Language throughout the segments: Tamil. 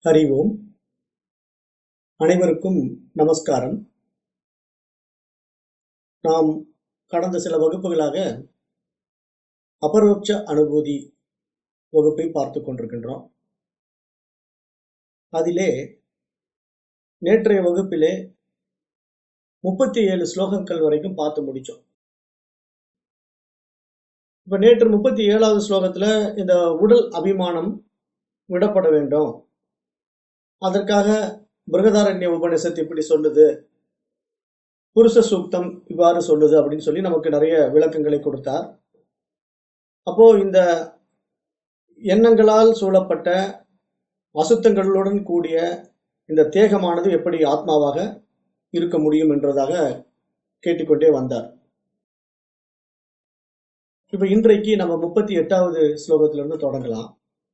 ஹரி ஓம் அனைவருக்கும் நமஸ்காரம் நாம் கடந்த சில வகுப்புகளாக அபரோட்ச அனுபூதி வகுப்பை பார்த்து கொண்டிருக்கின்றோம் அதிலே நேற்றைய வகுப்பிலே முப்பத்தி ஏழு ஸ்லோகங்கள் வரைக்கும் பார்த்து முடிச்சோம் இப்ப நேற்று முப்பத்தி ஏழாவது ஸ்லோகத்துல இந்த உடல் அபிமானம் விடப்பட வேண்டும் அதற்காக பிருகதாரண்ய உபநிஷத்து இப்படி சொல்லுது புருஷ சூக்தம் இவ்வாறு சொல்லுது அப்படின்னு சொல்லி நமக்கு நிறைய விளக்கங்களை கொடுத்தார் அப்போ இந்த எண்ணங்களால் சூழப்பட்ட அசுத்தங்களுடன் கூடிய இந்த தேகமானது எப்படி ஆத்மாவாக இருக்க முடியும் என்றதாக கேட்டுக்கொண்டே வந்தார் இப்ப இன்றைக்கு நம்ம முப்பத்தி எட்டாவது ஸ்லோகத்திலிருந்து தொடங்கலாம்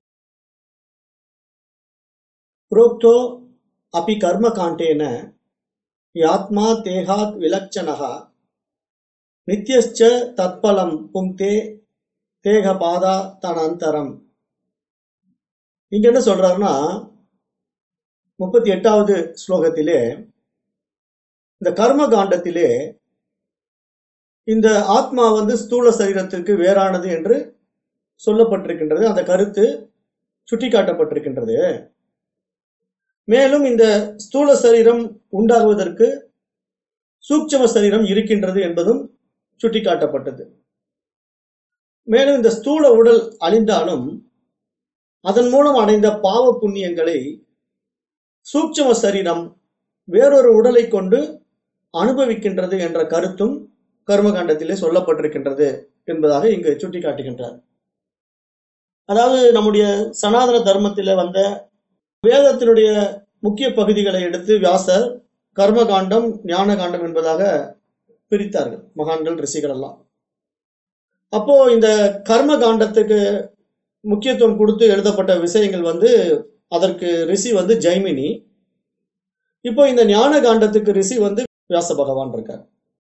प्रोक्तो अपि कर्मकाण्डेन यात्मा देहात् विलक्षणः नित्यश्च तत्फलं पुङ्क्ते தேகபாதா தனந்தரம் இங்க என்ன சொல்றாருன்னா முப்பத்தி எட்டாவது ஸ்லோகத்திலே இந்த கர்ம காண்டத்திலே இந்த ஆத்மா வந்து ஸ்தூல சரீரத்திற்கு வேறானது என்று சொல்லப்பட்டிருக்கின்றது அந்த கருத்து சுட்டிக்காட்டப்பட்டிருக்கின்றது மேலும் இந்த ஸ்தூல சரீரம் உண்டாகுவதற்கு சூட்சம சரீரம் இருக்கின்றது என்பதும் சுட்டிக்காட்டப்பட்டது மேலும் இந்த ஸ்தூல உடல் அழிந்தாலும் அதன் மூலம் அடைந்த பாவ புண்ணியங்களை சூட்சம சரீரம் வேறொரு உடலை கொண்டு அனுபவிக்கின்றது என்ற கருத்தும் கர்மகாண்டத்திலே சொல்லப்பட்டிருக்கின்றது என்பதாக இங்கு சுட்டிக்காட்டுகின்றார் அதாவது நம்முடைய சனாதன தர்மத்திலே வந்த வேதத்தினுடைய முக்கிய பகுதிகளை எடுத்து வியாசர் கர்மகாண்டம் ஞான காண்டம் என்பதாக பிரித்தார்கள் மகான்கள் ரிஷிகள் எல்லாம் அப்போ இந்த கர்ம காண்டத்துக்கு முக்கியத்துவம் கொடுத்து எழுதப்பட்ட விஷயங்கள் வந்து அதற்கு ரிஷி வந்து ஜெய்மினி இப்போ இந்த ஞான காண்டத்துக்கு ரிஷி வந்து வியாச பகவான் இருக்கார்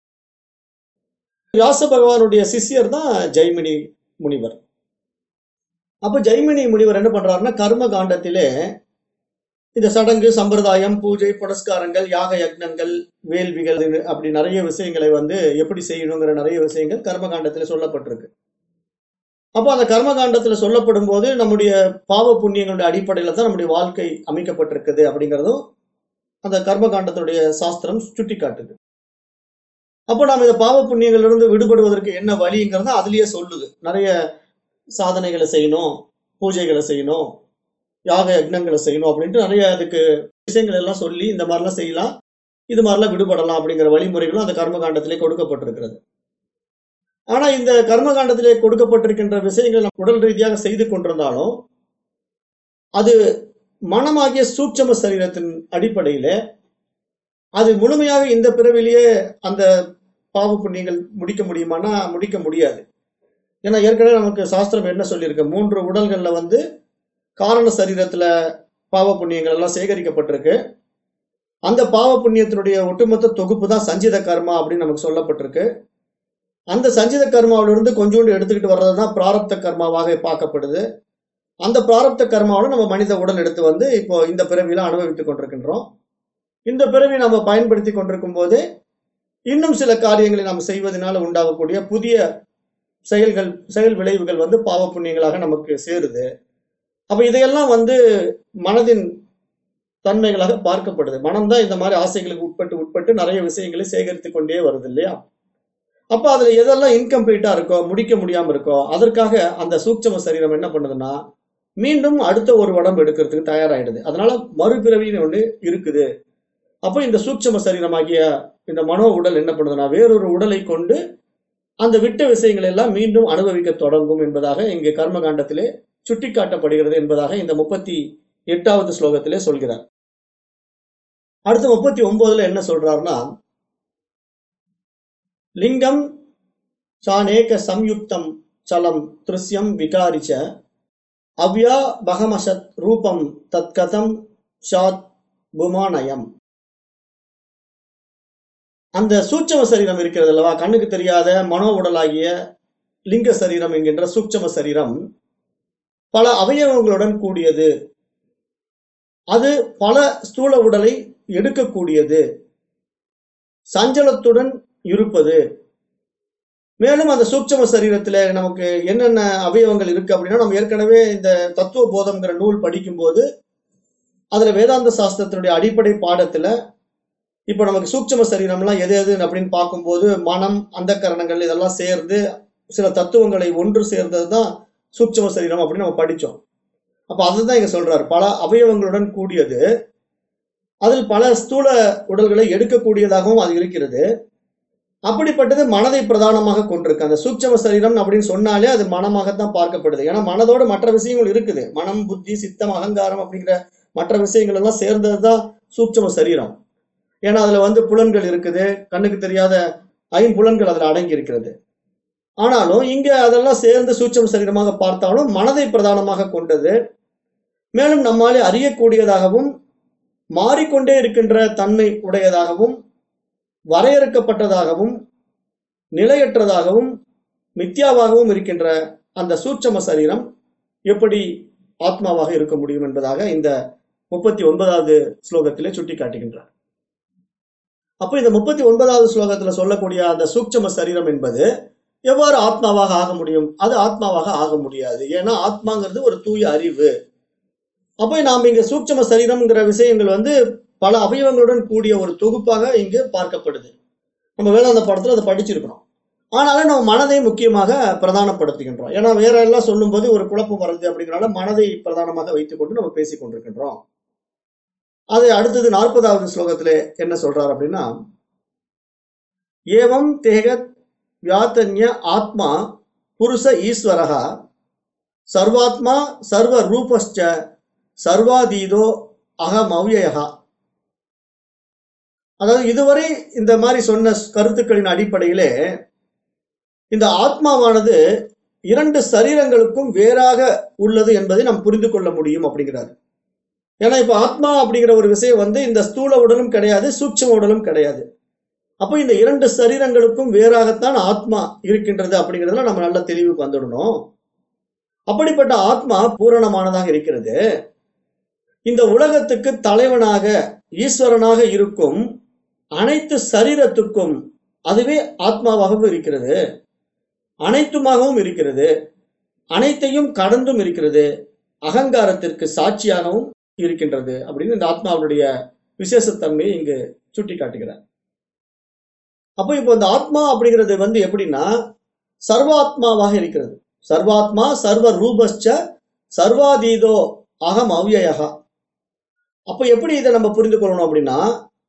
வியாச பகவானுடைய சிஷ்யர் தான் ஜெய்மினி முனிவர் அப்ப ஜெய்மினி முனிவர் என்ன பண்றாருன்னா கர்ம காண்டத்திலே இந்த சடங்கு சம்பிரதாயம் பூஜை புனஸ்காரங்கள் யாக யக்னங்கள் வேள்விகள் அப்படி நிறைய விஷயங்களை வந்து எப்படி செய்யணுங்கிற நிறைய விஷயங்கள் கர்மகாண்டத்துல சொல்லப்பட்டிருக்கு அப்போ அந்த கர்மகாண்டத்துல சொல்லப்படும் போது நம்முடைய பாவ புண்ணியங்களுடைய அடிப்படையில தான் நம்முடைய வாழ்க்கை அமைக்கப்பட்டிருக்குது அப்படிங்கிறதும் அந்த கர்மகாண்டத்துடைய சாஸ்திரம் சுட்டி காட்டுது அப்போ நாம் இந்த பாவ புண்ணியங்களிலிருந்து விடுபடுவதற்கு என்ன வழிங்கிறத அதுலயே சொல்லுது நிறைய சாதனைகளை செய்யணும் பூஜைகளை செய்யணும் யாக யக்னங்களை செய்யணும் அப்படின்ட்டு நிறைய அதுக்கு விஷயங்கள் எல்லாம் சொல்லி இந்த மாதிரிலாம் செய்யலாம் இது மாதிரிலாம் விடுபடலாம் அப்படிங்கிற வழிமுறைகளும் அந்த கர்மகாண்டத்திலே கொடுக்கப்பட்டிருக்கிறது ஆனா இந்த கர்மகாண்டத்திலே கொடுக்கப்பட்டிருக்கின்ற விஷயங்கள் நம்ம உடல் ரீதியாக செய்து கொண்டிருந்தாலும் அது மனமாகிய சூட்சம சரீரத்தின் அடிப்படையில அது முழுமையாக இந்த பிறவிலேயே அந்த பாவ புண்ணியங்கள் முடிக்க முடியுமானா முடிக்க முடியாது ஏன்னா ஏற்கனவே நமக்கு சாஸ்திரம் என்ன சொல்லியிருக்கு மூன்று உடல்கள்ல வந்து காரண சரீரத்துல பாவ புண்ணியங்கள் எல்லாம் சேகரிக்கப்பட்டிருக்கு அந்த பாவ புண்ணியத்தினுடைய ஒட்டுமொத்த தொகுப்பு தான் சஞ்சித கர்மா அப்படின்னு நமக்கு சொல்லப்பட்டிருக்கு அந்த சஞ்சித கர்மாவிலிருந்து கொஞ்சோண்டு எடுத்துக்கிட்டு வர்றது தான் பிராரப்த கர்மாவாக பார்க்கப்படுது அந்த பிராரப்த கர்மாவோட நம்ம மனித உடல் எடுத்து வந்து இப்போ இந்த பிறவியில அனுபவித்துக் கொண்டிருக்கின்றோம் இந்த பிறவி நம்ம பயன்படுத்தி கொண்டிருக்கும் போது இன்னும் சில காரியங்களை நாம் செய்வதனால உண்டாகக்கூடிய புதிய செயல்கள் செயல் விளைவுகள் வந்து பாவ புண்ணியங்களாக நமக்கு சேருது அப்ப இதையெல்லாம் வந்து மனதின் தன்மைகளாக பார்க்கப்படுது மனம்தான் இந்த மாதிரி ஆசைகளுக்கு உட்பட்டு உட்பட்டு நிறைய விஷயங்களை சேகரித்து கொண்டே வருது இல்லையா அப்ப அதுல எதெல்லாம் இன்கம்ப்ளீட்டா இருக்கோ முடிக்க முடியாம இருக்கோ அதற்காக அந்த சூட்சம சரீரம் என்ன பண்ணுதுன்னா மீண்டும் அடுத்த ஒரு உடம்பு எடுக்கிறதுக்கு தயாராயிடுது அதனால மறுபிறவின்னு ஒண்ணு இருக்குது அப்போ இந்த சூட்சம சரீரமாகிய இந்த மனோ உடல் என்ன பண்ணுதுன்னா வேறொரு உடலை கொண்டு அந்த விட்ட விஷயங்களை எல்லாம் மீண்டும் அனுபவிக்க தொடங்கும் என்பதாக இங்கு கர்மகாண்டத்திலே சுட்டிக்காட்டப்படுகிறது என்பதாக இந்த முப்பத்தி எட்டாவது ஸ்லோகத்திலே சொல்கிறார் அடுத்து முப்பத்தி ஒன்பதுல என்ன சொல்றாருன்னா லிங்கம் சானேக சம்யுக்தம் சலம் திருஷ்யம் விகாரிச்ச அவ்யா பகமசத் ரூபம் தத்கதம் ஷாத் புமானயம் அந்த சூட்சம சரீரம் இருக்கிறது அல்லவா கண்ணுக்கு தெரியாத மனோ உடலாகிய லிங்க சரீரம் என்கின்ற சூட்சம சரீரம் பல அவயவங்களுடன் கூடியது அது பல ஸ்தூல உடலை எடுக்கக்கூடியது சஞ்சலத்துடன் இருப்பது மேலும் அந்த சூட்சம சரீரத்துல நமக்கு என்னென்ன அவயவங்கள் இருக்கு அப்படின்னா நம்ம ஏற்கனவே இந்த தத்துவ போதம்ங்கிற நூல் படிக்கும்போது அதுல வேதாந்த சாஸ்திரத்தினுடைய அடிப்படை பாடத்துல இப்ப நமக்கு சூட்சம சரீரம்லாம் எது எது அப்படின்னு பார்க்கும்போது மனம் அந்த கரணங்கள் இதெல்லாம் சேர்ந்து சில தத்துவங்களை ஒன்று சேர்ந்தது தான் சூட்சம சரீரம் அப்படின்னு நம்ம படிச்சோம் அப்ப அதுதான் இங்க சொல்றாரு பல அவயவங்களுடன் கூடியது அதில் பல ஸ்தூல உடல்களை எடுக்கக்கூடியதாகவும் அது இருக்கிறது அப்படிப்பட்டது மனதை பிரதானமாக கொண்டிருக்கு அந்த சூட்சம சரீரம் அப்படின்னு சொன்னாலே அது மனமாகத்தான் பார்க்கப்படுது ஏன்னா மனதோட மற்ற விஷயங்கள் இருக்குது மனம் புத்தி சித்தம் அகங்காரம் அப்படிங்கிற மற்ற விஷயங்கள் எல்லாம் சேர்ந்தது தான் சூட்சம சரீரம் ஏன்னா அதுல வந்து புலன்கள் இருக்குது கண்ணுக்கு தெரியாத ஐம்புலன்கள் அதுல அடங்கி இருக்கிறது ஆனாலும் இங்க அதெல்லாம் சேர்ந்து சூட்சம சரீரமாக பார்த்தாலும் மனதை பிரதானமாக கொண்டது மேலும் நம்மாலே அறியக்கூடியதாகவும் மாறிக்கொண்டே இருக்கின்ற தன்மை உடையதாகவும் வரையறுக்கப்பட்டதாகவும் நிலையற்றதாகவும் மித்யாவாகவும் இருக்கின்ற அந்த சூட்சம சரீரம் எப்படி ஆத்மாவாக இருக்க முடியும் என்பதாக இந்த முப்பத்தி ஒன்பதாவது ஸ்லோகத்திலே சுட்டி காட்டுகின்றார் அப்ப இந்த முப்பத்தி ஒன்பதாவது ஸ்லோகத்துல சொல்லக்கூடிய அந்த சூட்சம சரீரம் என்பது எவ்வாறு ஆத்மாவாக ஆக முடியும் அது ஆத்மாவாக ஆக முடியாது ஏன்னா ஆத்மாங்கிறது ஒரு தூய அறிவு அப்ப நாம் இங்க சூட்சம சரீரம்ங்கிற விஷயங்கள் வந்து பல அவயவங்களுடன் கூடிய ஒரு தொகுப்பாக இங்கு பார்க்கப்படுது நம்ம வேளாந்த படத்துல அதை படிச்சிருக்கிறோம் ஆனாலும் நம்ம மனதை முக்கியமாக பிரதானப்படுத்துகின்றோம் ஏன்னா வேற எல்லாம் சொல்லும்போது ஒரு குழப்பம் வருது அப்படிங்கிறனால மனதை பிரதானமாக வைத்துக்கொண்டு நம்ம பேசிக் கொண்டிருக்கின்றோம் அது அடுத்தது நாற்பதாவது ஸ்லோகத்திலே என்ன சொல்றார் அப்படின்னா ஏவம் தேகத் வியாத்தன்ய ஆத்மா புருஷ ஈஸ்வரகா சர்வாத்மா சர்வ ரூபஸ்ச சர்வாதீதோ அகமவ்யயா அதாவது இதுவரை இந்த மாதிரி சொன்ன கருத்துக்களின் அடிப்படையிலே இந்த ஆத்மாவானது இரண்டு சரீரங்களுக்கும் வேறாக உள்ளது என்பதை நாம் புரிந்து கொள்ள முடியும் அப்படிங்கிறாரு ஏன்னா இப்ப ஆத்மா அப்படிங்கிற ஒரு விஷயம் வந்து இந்த ஸ்தூல உடலும் கிடையாது சூட்சம உடலும் கிடையாது அப்போ இந்த இரண்டு சரீரங்களுக்கும் வேறாகத்தான் ஆத்மா இருக்கின்றது அப்படிங்கிறதுல நம்ம நல்ல தெளிவுக்கு வந்துடணும் அப்படிப்பட்ட ஆத்மா பூரணமானதாக இருக்கிறது இந்த உலகத்துக்கு தலைவனாக ஈஸ்வரனாக இருக்கும் அனைத்து சரீரத்துக்கும் அதுவே ஆத்மாவாகவும் இருக்கிறது அனைத்துமாகவும் இருக்கிறது அனைத்தையும் கடந்தும் இருக்கிறது அகங்காரத்திற்கு சாட்சியாகவும் இருக்கின்றது அப்படின்னு இந்த ஆத்மாவுடைய விசேஷத்தன்மையை இங்கு சுட்டி காட்டுகிறார் அப்போ இப்போ இந்த ஆத்மா அப்படிங்கிறது வந்து எப்படின்னா சர்வாத்மாவாக இருக்கிறது சர்வாத்மா சர்வ ரூபஸ்ச சர்வாதீதோ அகம் அவ்யயகா அப்போ எப்படி இதை நம்ம புரிந்து கொள்ளணும் அப்படின்னா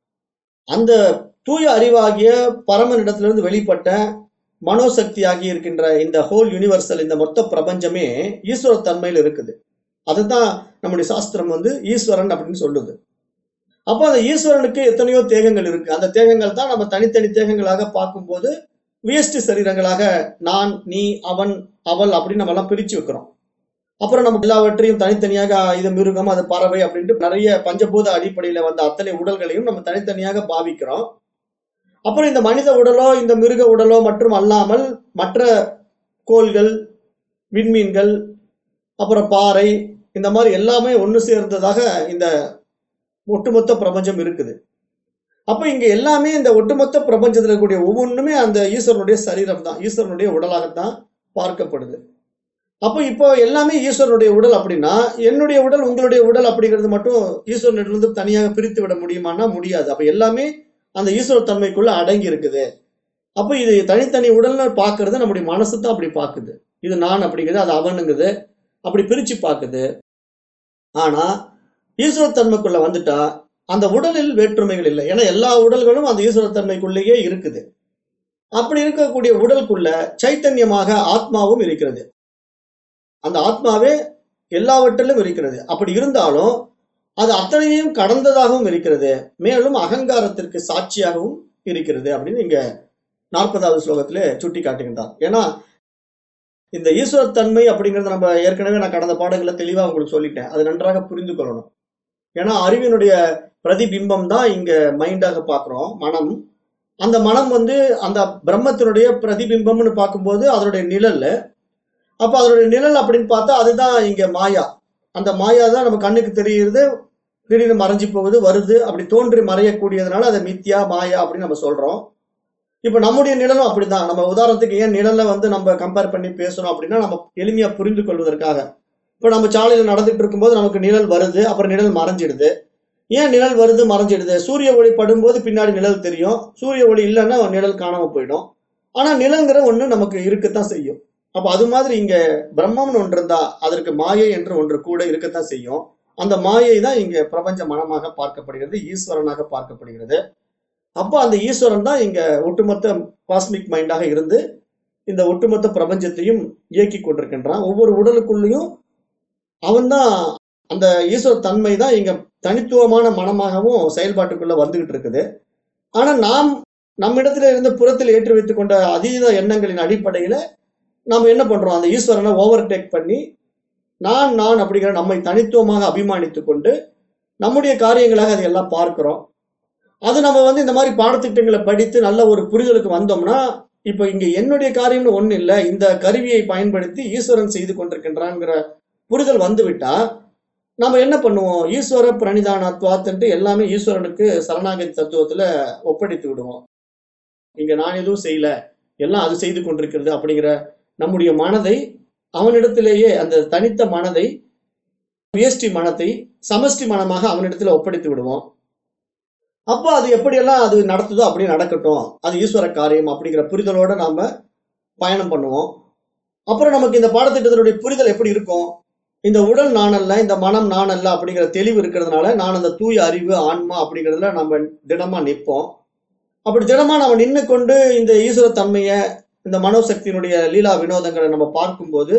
அந்த தூய அறிவாகிய பரமனிடத்திலிருந்து வெளிப்பட்ட மனோசக்தியாகி இருக்கின்ற இந்த ஹோல் யூனிவர்சல் இந்த மொத்த பிரபஞ்சமே ஈஸ்வர தன்மையில் இருக்குது அதுதான் நம்முடைய சாஸ்திரம் வந்து ஈஸ்வரன் அப்படின்னு சொல்லுது அப்போ அந்த ஈஸ்வரனுக்கு எத்தனையோ தேகங்கள் இருக்கு அந்த தேகங்கள் தான் நம்ம தனித்தனி தேகங்களாக பார்க்கும்போது வியஷ்டி சரீரங்களாக நான் நீ அவன் அவள் அப்படின்னு நம்ம எல்லாம் பிரிச்சு வைக்கிறோம் அப்புறம் நம்ம எல்லாவற்றையும் தனித்தனியாக இது மிருகம் அது பறவை அப்படின்ட்டு நிறைய பஞ்சபூத அடிப்படையில வந்த அத்தனை உடல்களையும் நம்ம தனித்தனியாக பாவிக்கிறோம் அப்புறம் இந்த மனித உடலோ இந்த மிருக உடலோ மற்றும் அல்லாமல் மற்ற கோள்கள் விண்மீன்கள் அப்புறம் பாறை இந்த மாதிரி எல்லாமே ஒன்று சேர்ந்ததாக இந்த ஒட்டுமொத்த பிரபஞ்சம் இருக்குது அப்ப இங்க எல்லாமே இந்த ஒட்டுமொத்த பிரபஞ்சத்துல இருக்கக்கூடிய ஒவ்வொன்றுமே அந்த ஈஸ்வரனுடைய சரீரம் தான் ஈஸ்வரனுடைய உடலாகத்தான் பார்க்கப்படுது அப்போ இப்போ எல்லாமே ஈஸ்வரனுடைய உடல் அப்படின்னா என்னுடைய உடல் உங்களுடைய உடல் அப்படிங்கிறது மட்டும் ஈஸ்வரனிடமிருந்து தனியாக பிரித்து விட முடியுமான்னா முடியாது அப்ப எல்லாமே அந்த ஈஸ்வர தன்மைக்குள்ள அடங்கி இருக்குது அப்போ இது தனித்தனி உடல்னு பார்க்கறது நம்முடைய மனசு தான் அப்படி பார்க்குது இது நான் அப்படிங்கிறது அது அவனுங்குது அப்படி பிரிச்சு பார்க்குது ஆனா ஈஸ்வர தன்மைக்குள்ள வந்துட்டா அந்த உடலில் வேற்றுமைகள் இல்லை ஏன்னா எல்லா உடல்களும் அந்த ஈஸ்வர தன்மைக்குள்ளேயே இருக்குது அப்படி இருக்கக்கூடிய உடலுக்குள்ள சைத்தன்யமாக ஆத்மாவும் இருக்கிறது அந்த ஆத்மாவே எல்லாவற்றிலும் இருக்கிறது அப்படி இருந்தாலும் அது அத்தனையும் கடந்ததாகவும் இருக்கிறது மேலும் அகங்காரத்திற்கு சாட்சியாகவும் இருக்கிறது அப்படின்னு இங்க நாற்பதாவது ஸ்லோகத்திலே சுட்டி காட்டுகின்றார் ஏன்னா இந்த ஈஸ்வரத்தன்மை அப்படிங்கறத நம்ம ஏற்கனவே நான் கடந்த பாடங்களை தெளிவா உங்களுக்கு சொல்லிட்டேன் அது நன்றாக புரிந்து கொள்ளணும் ஏன்னா அறிவினுடைய பிரதிபிம்பம் தான் இங்க மைண்டாக பார்க்கிறோம் மனம் அந்த மனம் வந்து அந்த பிரம்மத்தினுடைய பிரதிபிம்பம்னு பார்க்கும்போது அதனுடைய நிழல் அப்ப அதனுடைய நிழல் அப்படின்னு பார்த்தா அதுதான் இங்க மாயா அந்த மாயா தான் நம்ம கண்ணுக்கு தெரியுது திடீர்னு மறைஞ்சு போகுது வருது அப்படி தோன்றி மறையக்கூடியதுனால அதை மித்யா மாயா அப்படின்னு நம்ம சொல்றோம் இப்ப நம்முடைய நிழலும் அப்படிதான் நம்ம உதாரணத்துக்கு ஏன் நிழலை வந்து நம்ம கம்பேர் பண்ணி பேசுறோம் அப்படின்னா நம்ம எளிமையா புரிந்து கொள்வதற்காக இப்ப நம்ம சாலையில நடந்துட்டு இருக்கும்போது நமக்கு நிழல் வருது அப்புறம் நிழல் மறைஞ்சிடுது ஏன் நிழல் வருது மறைஞ்சிடுது சூரிய ஒளி படும்போது பின்னாடி நிழல் தெரியும் சூரிய ஒளி இல்லைன்னா நிழல் காணாம போயிடும் ஆனா நிழல்ங்கிற ஒண்ணு நமக்கு இருக்கத்தான் செய்யும் அப்ப அது மாதிரி இங்க பிரம்மம்னு ஒன்று இருந்தா அதற்கு மாயை என்று ஒன்று கூட இருக்கத்தான் செய்யும் அந்த மாயை தான் இங்க பிரபஞ்ச மனமாக பார்க்கப்படுகிறது ஈஸ்வரனாக பார்க்கப்படுகிறது அப்போ அந்த ஈஸ்வரன் தான் இங்க ஒட்டுமொத்த காஸ்மிக் மைண்டாக இருந்து இந்த ஒட்டுமொத்த பிரபஞ்சத்தையும் இயக்கி கொண்டிருக்கின்றான் ஒவ்வொரு உடலுக்குள்ளேயும் அவன்தான் அந்த ஈஸ்வர தன்மை தான் இங்க தனித்துவமான மனமாகவும் செயல்பாட்டுக்குள்ள வந்துகிட்டு இருக்குது ஆனா நாம் நம்மிடத்துல இருந்து புறத்தில் ஏற்றி வைத்துக் கொண்ட அதீத எண்ணங்களின் அடிப்படையில நாம் என்ன பண்றோம் அந்த ஈஸ்வரனை ஓவர் டேக் பண்ணி நான் நான் அப்படிங்கிற நம்மை தனித்துவமாக அபிமானித்துக் கொண்டு நம்முடைய காரியங்களாக அதை எல்லாம் பார்க்கிறோம் அது நம்ம வந்து இந்த மாதிரி பாடத்திட்டங்களை படித்து நல்ல ஒரு புரிதலுக்கு வந்தோம்னா இப்ப இங்க என்னுடைய காரியம்னு ஒண்ணு இல்லை இந்த கருவியை பயன்படுத்தி ஈஸ்வரன் செய்து கொண்டிருக்கின்றான்ங்கிற புரிதல் வந்து விட்டா நம்ம என்ன பண்ணுவோம் ஈஸ்வர பிரணிதானத்வாத்துன்ட்டு எல்லாமே ஈஸ்வரனுக்கு சரணாகதி தத்துவத்துல ஒப்படைத்து விடுவோம் இங்க நான் எதுவும் செய்யல எல்லாம் அது செய்து கொண்டிருக்கிறது அப்படிங்கிற நம்முடைய மனதை அவனிடத்திலேயே அந்த தனித்த மனதை வியஷ்டி மனத்தை சமஷ்டி மனமாக அவனிடத்துல ஒப்படைத்து விடுவோம் அப்போ அது எப்படியெல்லாம் அது நடத்துதோ அப்படியே நடக்கட்டும் அது ஈஸ்வர காரியம் அப்படிங்கிற புரிதலோட நாம பயணம் பண்ணுவோம் அப்புறம் நமக்கு இந்த பாடத்திட்டத்தினுடைய புரிதல் எப்படி இருக்கும் இந்த உடல் நான் அல்ல இந்த மனம் நான் அல்ல அப்படிங்கிற தெளிவு இருக்கிறதுனால நான் அந்த தூய அறிவு ஆன்மா அப்படிங்கிறதுல நம்ம திடமா நிற்போம் அப்படி திடமா நம்ம நின்று கொண்டு இந்த ஈஸ்வர தன்மையை இந்த மனோசக்தியினுடைய லீலா வினோதங்களை நம்ம பார்க்கும்போது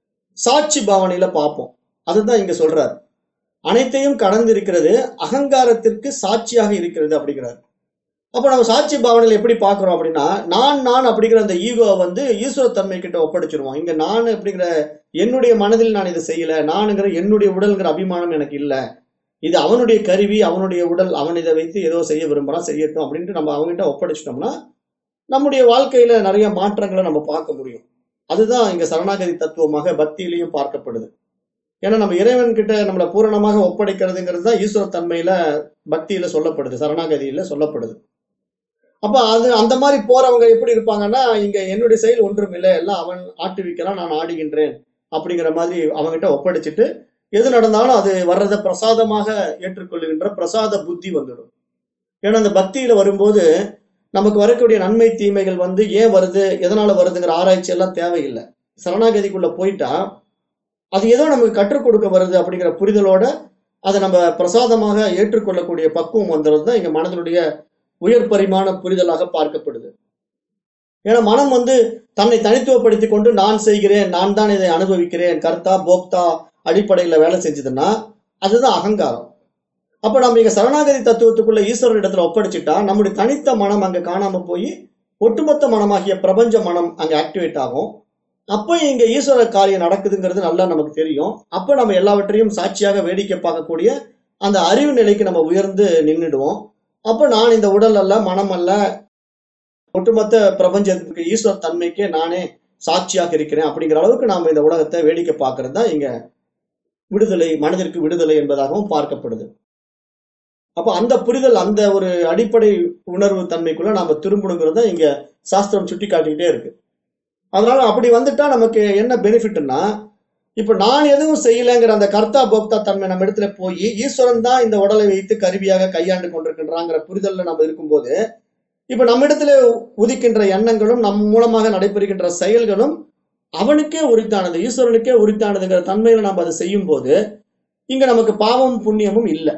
சாட்சி பாவனையில பார்ப்போம் அதுதான் இங்க சொல்றாரு அனைத்தையும் கடந்து இருக்கிறது அகங்காரத்திற்கு சாட்சியாக இருக்கிறது அப்படிங்கிறார் அப்ப நம்ம சாட்சி பாவனையில எப்படி பார்க்கிறோம் அப்படின்னா நான் நான் அப்படிங்கிற அந்த ஈகோவை வந்து ஈஸ்வர தன்மை கிட்ட ஒப்படைச்சிருவோம் இங்க நான் அப்படிங்கிற என்னுடைய மனதில் நான் இதை செய்யல நானுங்கிற என்னுடைய உடல்ங்கிற அபிமானம் எனக்கு இல்லை இது அவனுடைய கருவி அவனுடைய உடல் அவன் இதை வைத்து ஏதோ செய்ய விரும்புறான் செய்யட்டும் அப்படின்ட்டு நம்ம அவங்ககிட்ட ஒப்படைச்சிட்டோம்னா நம்முடைய வாழ்க்கையில நிறைய மாற்றங்களை நம்ம பார்க்க முடியும் அதுதான் இங்க சரணாகதி தத்துவமாக பக்தியிலையும் பார்க்கப்படுது ஏன்னா நம்ம இறைவன் கிட்ட நம்மளை பூரணமாக ஒப்படைக்கிறதுங்கிறது தான் ஈஸ்வர தன்மையில பக்தியில சொல்லப்படுது சரணாகதியில சொல்லப்படுது அப்ப அது அந்த மாதிரி போறவங்க எப்படி இருப்பாங்கன்னா இங்க என்னுடைய செயல் ஒன்றும் இல்லை எல்லாம் அவன் ஆட்டுவிக்கிறான் நான் ஆடுகின்றேன் அப்படிங்கிற மாதிரி அவங்ககிட்ட ஒப்படைச்சிட்டு எது நடந்தாலும் அது வர்றதை பிரசாதமாக ஏற்றுக்கொள்ளுகின்ற பிரசாத புத்தி வந்துடும் ஏன்னா அந்த பக்தியில வரும்போது நமக்கு வரக்கூடிய நன்மை தீமைகள் வந்து ஏன் வருது எதனால வருதுங்கிற ஆராய்ச்சி எல்லாம் தேவையில்லை சரணாகதிக்குள்ள போயிட்டா அது ஏதோ நமக்கு கற்றுக் கொடுக்க வருது அப்படிங்கிற புரிதலோட அதை நம்ம பிரசாதமாக ஏற்றுக்கொள்ளக்கூடிய பக்குவம் வந்துறது தான் இங்க மனதினுடைய உயர் பரிமாண புரிதலாக பார்க்கப்படுது ஏன்னா மனம் வந்து தன்னை தனித்துவப்படுத்தி கொண்டு நான் செய்கிறேன் நான் தான் இதை அனுபவிக்கிறேன் கர்த்தா போக்தா அடிப்படையில வேலை செஞ்சதுன்னா அதுதான் அகங்காரம் அப்ப நம்ம இங்க சரணாகதி தத்துவத்துக்குள்ள ஈஸ்வரன் இடத்துல ஒப்படைச்சிட்டா நம்முடைய தனித்த மனம் அங்க காணாம போய் ஒட்டுமொத்த மனமாகிய பிரபஞ்ச மனம் அங்க ஆக்டிவேட் ஆகும் அப்போ இங்க ஈஸ்வர காரியம் நடக்குதுங்கிறது நல்லா நமக்கு தெரியும் அப்ப நம்ம எல்லாவற்றையும் சாட்சியாக வேடிக்கை பார்க்கக்கூடிய அந்த அறிவு நிலைக்கு நம்ம உயர்ந்து நின்றுடுவோம் அப்ப நான் இந்த உடல் அல்ல மனம் அல்ல ஒட்டுமொத்த பிரபஞ்சத்துக்கு ஈஸ்வர தன்மைக்கே நானே சாட்சியாக இருக்கிறேன் அப்படிங்கிற அளவுக்கு நாம இந்த உலகத்தை வேடிக்கை பார்க்கறது தான் இங்க விடுதலை மனதிற்கு விடுதலை என்பதாகவும் பார்க்கப்படுது அப்ப அந்த புரிதல் அந்த ஒரு அடிப்படை உணர்வு தன்மைக்குள்ள நாம திரும்பணுங்கிறது இங்க சாஸ்திரம் சுட்டி காட்டிக்கிட்டே இருக்கு அதனால அப்படி வந்துட்டா நமக்கு என்ன பெனிஃபிட்னா இப்ப நான் எதுவும் செய்யலைங்கிற அந்த கர்த்தா போக்தா தன்மை நம்ம இடத்துல போய் ஈஸ்வரன் தான் இந்த உடலை வைத்து கருவியாக கையாண்டு கொண்டிருக்கின்றாங்கிற புரிதல்ல நம்ம இருக்கும்போது இப்ப நம்ம இடத்துல உதிக்கின்ற எண்ணங்களும் நம் மூலமாக நடைபெறுகின்ற செயல்களும் அவனுக்கே உரித்தானது ஈஸ்வரனுக்கே உரித்தானதுங்கிற தன்மையில நம்ம அதை செய்யும் போது இங்க நமக்கு பாவம் புண்ணியமும் இல்லை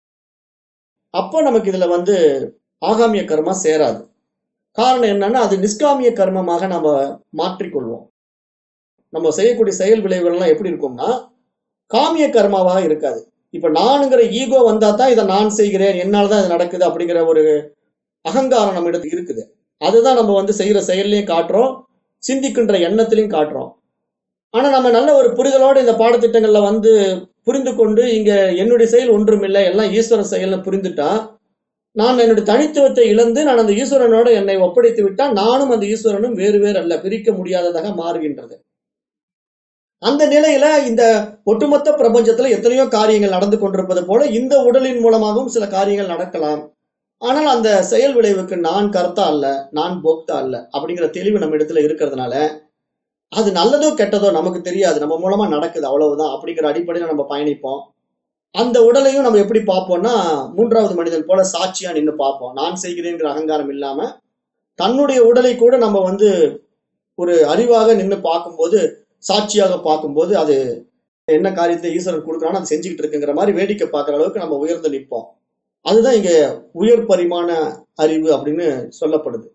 அப்போ நமக்கு இதுல வந்து ஆகாமிய கர்மா சேராது காரணம் என்னன்னா அது நிஷ்காமிய கர்மமாக நம்ம மாற்றிக்கொள்வோம் நம்ம செய்யக்கூடிய செயல் விளைவுகள்லாம் எப்படி இருக்கும்னா காமிய கர்மாவாக இருக்காது இப்ப நானுங்கிற ஈகோ வந்தா தான் இதை நான் செய்கிறேன் என்னால தான் இது நடக்குது அப்படிங்கிற ஒரு அகங்காரம் நம்ம இடத்துக்கு இருக்குது அதுதான் நம்ம வந்து செய்யற செயல்லையும் காட்டுறோம் சிந்திக்கின்ற எண்ணத்திலையும் காட்டுறோம் ஆனா நம்ம நல்ல ஒரு புரிதலோட இந்த பாடத்திட்டங்கள்ல வந்து புரிந்து கொண்டு இங்க என்னுடைய செயல் ஒன்றும் இல்லை எல்லாம் ஈஸ்வர செயல்னு புரிந்துட்டா நான் என்னுடைய தனித்துவத்தை இழந்து நான் அந்த ஈஸ்வரனோட என்னை ஒப்படைத்து விட்டால் நானும் அந்த ஈஸ்வரனும் வேறு வேறு அல்ல பிரிக்க முடியாததாக மாறுகின்றது அந்த நிலையில இந்த ஒட்டுமொத்த பிரபஞ்சத்துல எத்தனையோ காரியங்கள் நடந்து கொண்டிருப்பது போல இந்த உடலின் மூலமாகவும் சில காரியங்கள் நடக்கலாம் ஆனால் அந்த செயல் விளைவுக்கு நான் கர்த்தா அல்ல நான் போக்தா அல்ல அப்படிங்கிற தெளிவு நம்ம இடத்துல இருக்கிறதுனால அது நல்லதோ கெட்டதோ நமக்கு தெரியாது நம்ம மூலமா நடக்குது அவ்வளவுதான் அப்படிங்கிற அடிப்படையில நம்ம பயணிப்போம் அந்த உடலையும் நம்ம எப்படி பார்ப்போம்னா மூன்றாவது மனிதன் போல சாட்சியா நின்று பார்ப்போம் நான் செய்கிறேங்கிற அகங்காரம் இல்லாம தன்னுடைய உடலை கூட நம்ம வந்து ஒரு அறிவாக நின்று பார்க்கும்போது சாட்சியாக பார்க்கும்போது அது என்ன காரியத்தை ஈஸ்வரன் கொடுக்குறானோ அதை செஞ்சுக்கிட்டு இருக்குங்கிற மாதிரி வேடிக்கை பார்க்குற அளவுக்கு நம்ம உயர்ந்து நிற்போம் அதுதான் இங்க உயர் பரிமாண அறிவு அப்படின்னு சொல்லப்படுது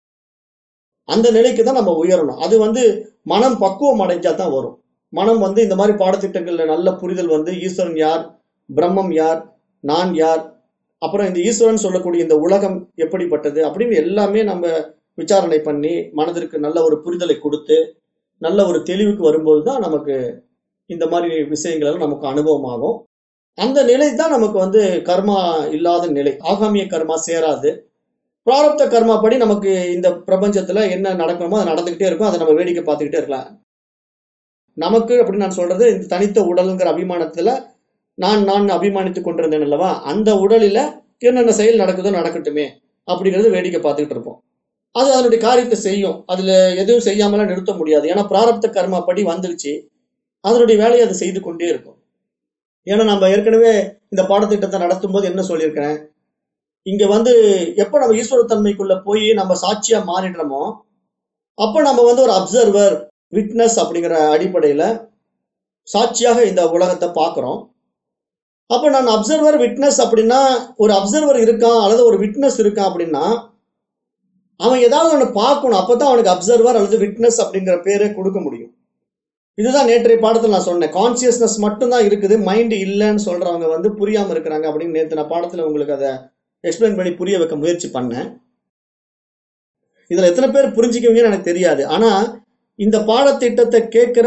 அந்த நிலைக்கு தான் நம்ம உயரணும் அது வந்து மனம் பக்குவம் அடைஞ்சா தான் வரும் மனம் வந்து இந்த மாதிரி பாடத்திட்டங்கள்ல நல்ல புரிதல் வந்து ஈஸ்வரன் யார் பிரம்மம் யார் நான் யார் அப்புறம் இந்த ஈஸ்வரன் சொல்லக்கூடிய இந்த உலகம் எப்படிப்பட்டது அப்படின்னு எல்லாமே நம்ம விசாரணை பண்ணி மனதிற்கு நல்ல ஒரு புரிதலை கொடுத்து நல்ல ஒரு தெளிவுக்கு வரும்போது தான் நமக்கு இந்த மாதிரி விஷயங்கள் எல்லாம் நமக்கு அனுபவமாகும் அந்த நிலை தான் நமக்கு வந்து கர்மா இல்லாத நிலை ஆகாமிய கர்மா சேராது பிராரப்த கர்மா படி நமக்கு இந்த பிரபஞ்சத்துல என்ன நடக்கணுமோ அது நடந்துகிட்டே இருக்கும் அதை நம்ம வேடிக்கை பார்த்துக்கிட்டே இருக்கலாம் நமக்கு அப்படின்னு நான் சொல்றது இந்த தனித்த உடலுங்கிற அபிமானத்துல நான் நான் அபிமானித்துக் கொண்டிருந்தேன் அல்லவா அந்த உடலில என்னென்ன செயல் நடக்குதோ நடக்கட்டுமே அப்படிங்கிறது வேடிக்கை பார்த்துக்கிட்டு இருப்போம் அது அதனுடைய காரியத்தை செய்யும் அதுல எதுவும் செய்யாமலாம் நிறுத்த முடியாது ஏன்னா பிராரப்த கர்மா படி வந்துருச்சு அதனுடைய வேலையை அது செய்து கொண்டே இருக்கும் ஏன்னா நம்ம ஏற்கனவே இந்த பாடத்திட்டத்தை நடத்தும் போது என்ன சொல்லியிருக்கிறேன் இங்க வந்து எப்ப நம்ம ஈஸ்வரத்தன்மைக்குள்ள போய் நம்ம சாட்சியா மாறிடுறோமோ அப்ப நம்ம வந்து ஒரு அப்சர்வர் விட்னஸ் அப்படிங்கிற அடிப்படையில சாட்சியாக இந்த உலகத்தை பார்க்கிறோம் அப்ப நான் அப்சர்வர் விட்னஸ் அப்படின்னா ஒரு அப்சர்வர் இருக்கான் அல்லது ஒரு விட்னஸ் இருக்கான் அப்படின்னா அவன் ஏதாவது ஒன்று பார்க்கணும் அப்பதான் அவனுக்கு அப்சர்வர் அல்லது விட்னஸ் அப்படிங்கிற பேரை கொடுக்க முடியும் இதுதான் நேற்றைய பாடத்தில் நான் சொன்னேன் கான்சியஸ்னஸ் மட்டும்தான் இருக்குது மைண்ட் இல்லைன்னு சொல்றவங்க வந்து புரியாம இருக்கிறாங்க அப்படின்னு நேற்று நான் பாடத்துல உங்களுக்கு அதை எக்ஸ்பிளைன் பண்ணி புரிய வைக்க முயற்சி பண்ணேன் இதுல எத்தனை பேர் புரிஞ்சுக்குவீங்கன்னு எனக்கு தெரியாது ஆனா இந்த பாடத்திட்டத்தை கேட்கிற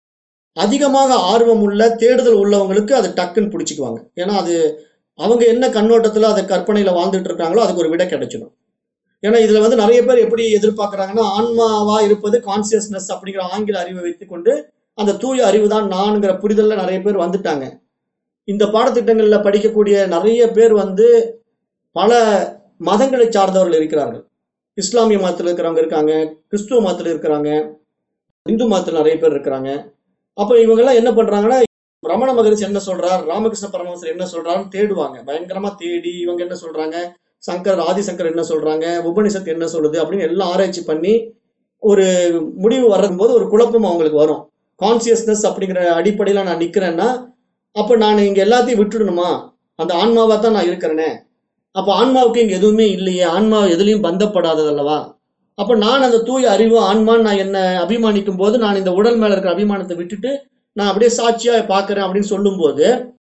அதிகமாக ஆர்வம் உள்ள தேடுதல் உள்ளவங்களுக்கு அது டக்குன்னு பிடிச்சிக்குவாங்க ஏன்னா அது அவங்க என்ன கண்ணோட்டத்துல அதை கற்பனையில வாழ்ந்துட்டு இருக்காங்களோ அதுக்கு ஒரு விடை கிடைச்சிடும் ஏன்னா இதுல வந்து நிறைய பேர் எப்படி எதிர்பார்க்கறாங்கன்னா ஆன்மாவா இருப்பது கான்சியஸ்னஸ் அப்படிங்கிற ஆங்கில அறிவை வைத்துக்கொண்டு அந்த தூய அறிவு தான் நான்கிற புரிதல்ல நிறைய பேர் வந்துட்டாங்க இந்த பாடத்திட்டங்கள்ல படிக்கக்கூடிய நிறைய பேர் வந்து பல மதங்களை சார்ந்தவர்கள் இருக்கிறார்கள் இஸ்லாமிய மதத்தில் இருக்கிறவங்க இருக்காங்க கிறிஸ்துவ மதத்தில் இருக்கிறாங்க இந்து மதத்தில் நிறைய பேர் இருக்கிறாங்க அப்போ இவங்கெல்லாம் என்ன பண்றாங்கன்னா ரமண மகரிஷி என்ன சொல்றார் ராமகிருஷ்ண பரமஹம்சர் என்ன சொல்றாருன்னு தேடுவாங்க பயங்கரமா தேடி இவங்க என்ன சொல்றாங்க சங்கர் ஆதிசங்கர் என்ன சொல்றாங்க உபனிஷத் என்ன சொல்லுது அப்படின்னு எல்லாம் ஆராய்ச்சி பண்ணி ஒரு முடிவு வரும்போது ஒரு குழப்பம் அவங்களுக்கு வரும் கான்சியஸ்னஸ் அப்படிங்கிற அடிப்படையில நான் நிக்கிறேன்னா அப்ப நான் இங்க எல்லாத்தையும் விட்டுடணுமா அந்த ஆன்மாவா தான் நான் இருக்கிறேனே அப்ப ஆன்மாவுக்கு இங்க எதுவுமே இல்லையே ஆன்மா எதுலயும் பந்தப்படாதது அல்லவா அப்ப நான் அந்த தூய அறிவு ஆன்மான்னு நான் என்ன அபிமானிக்கும் போது நான் இந்த உடல் மேல இருக்கிற அபிமானத்தை விட்டுட்டு நான் அப்படியே சாட்சியா பாக்குறேன் அப்படின்னு சொல்லும்போது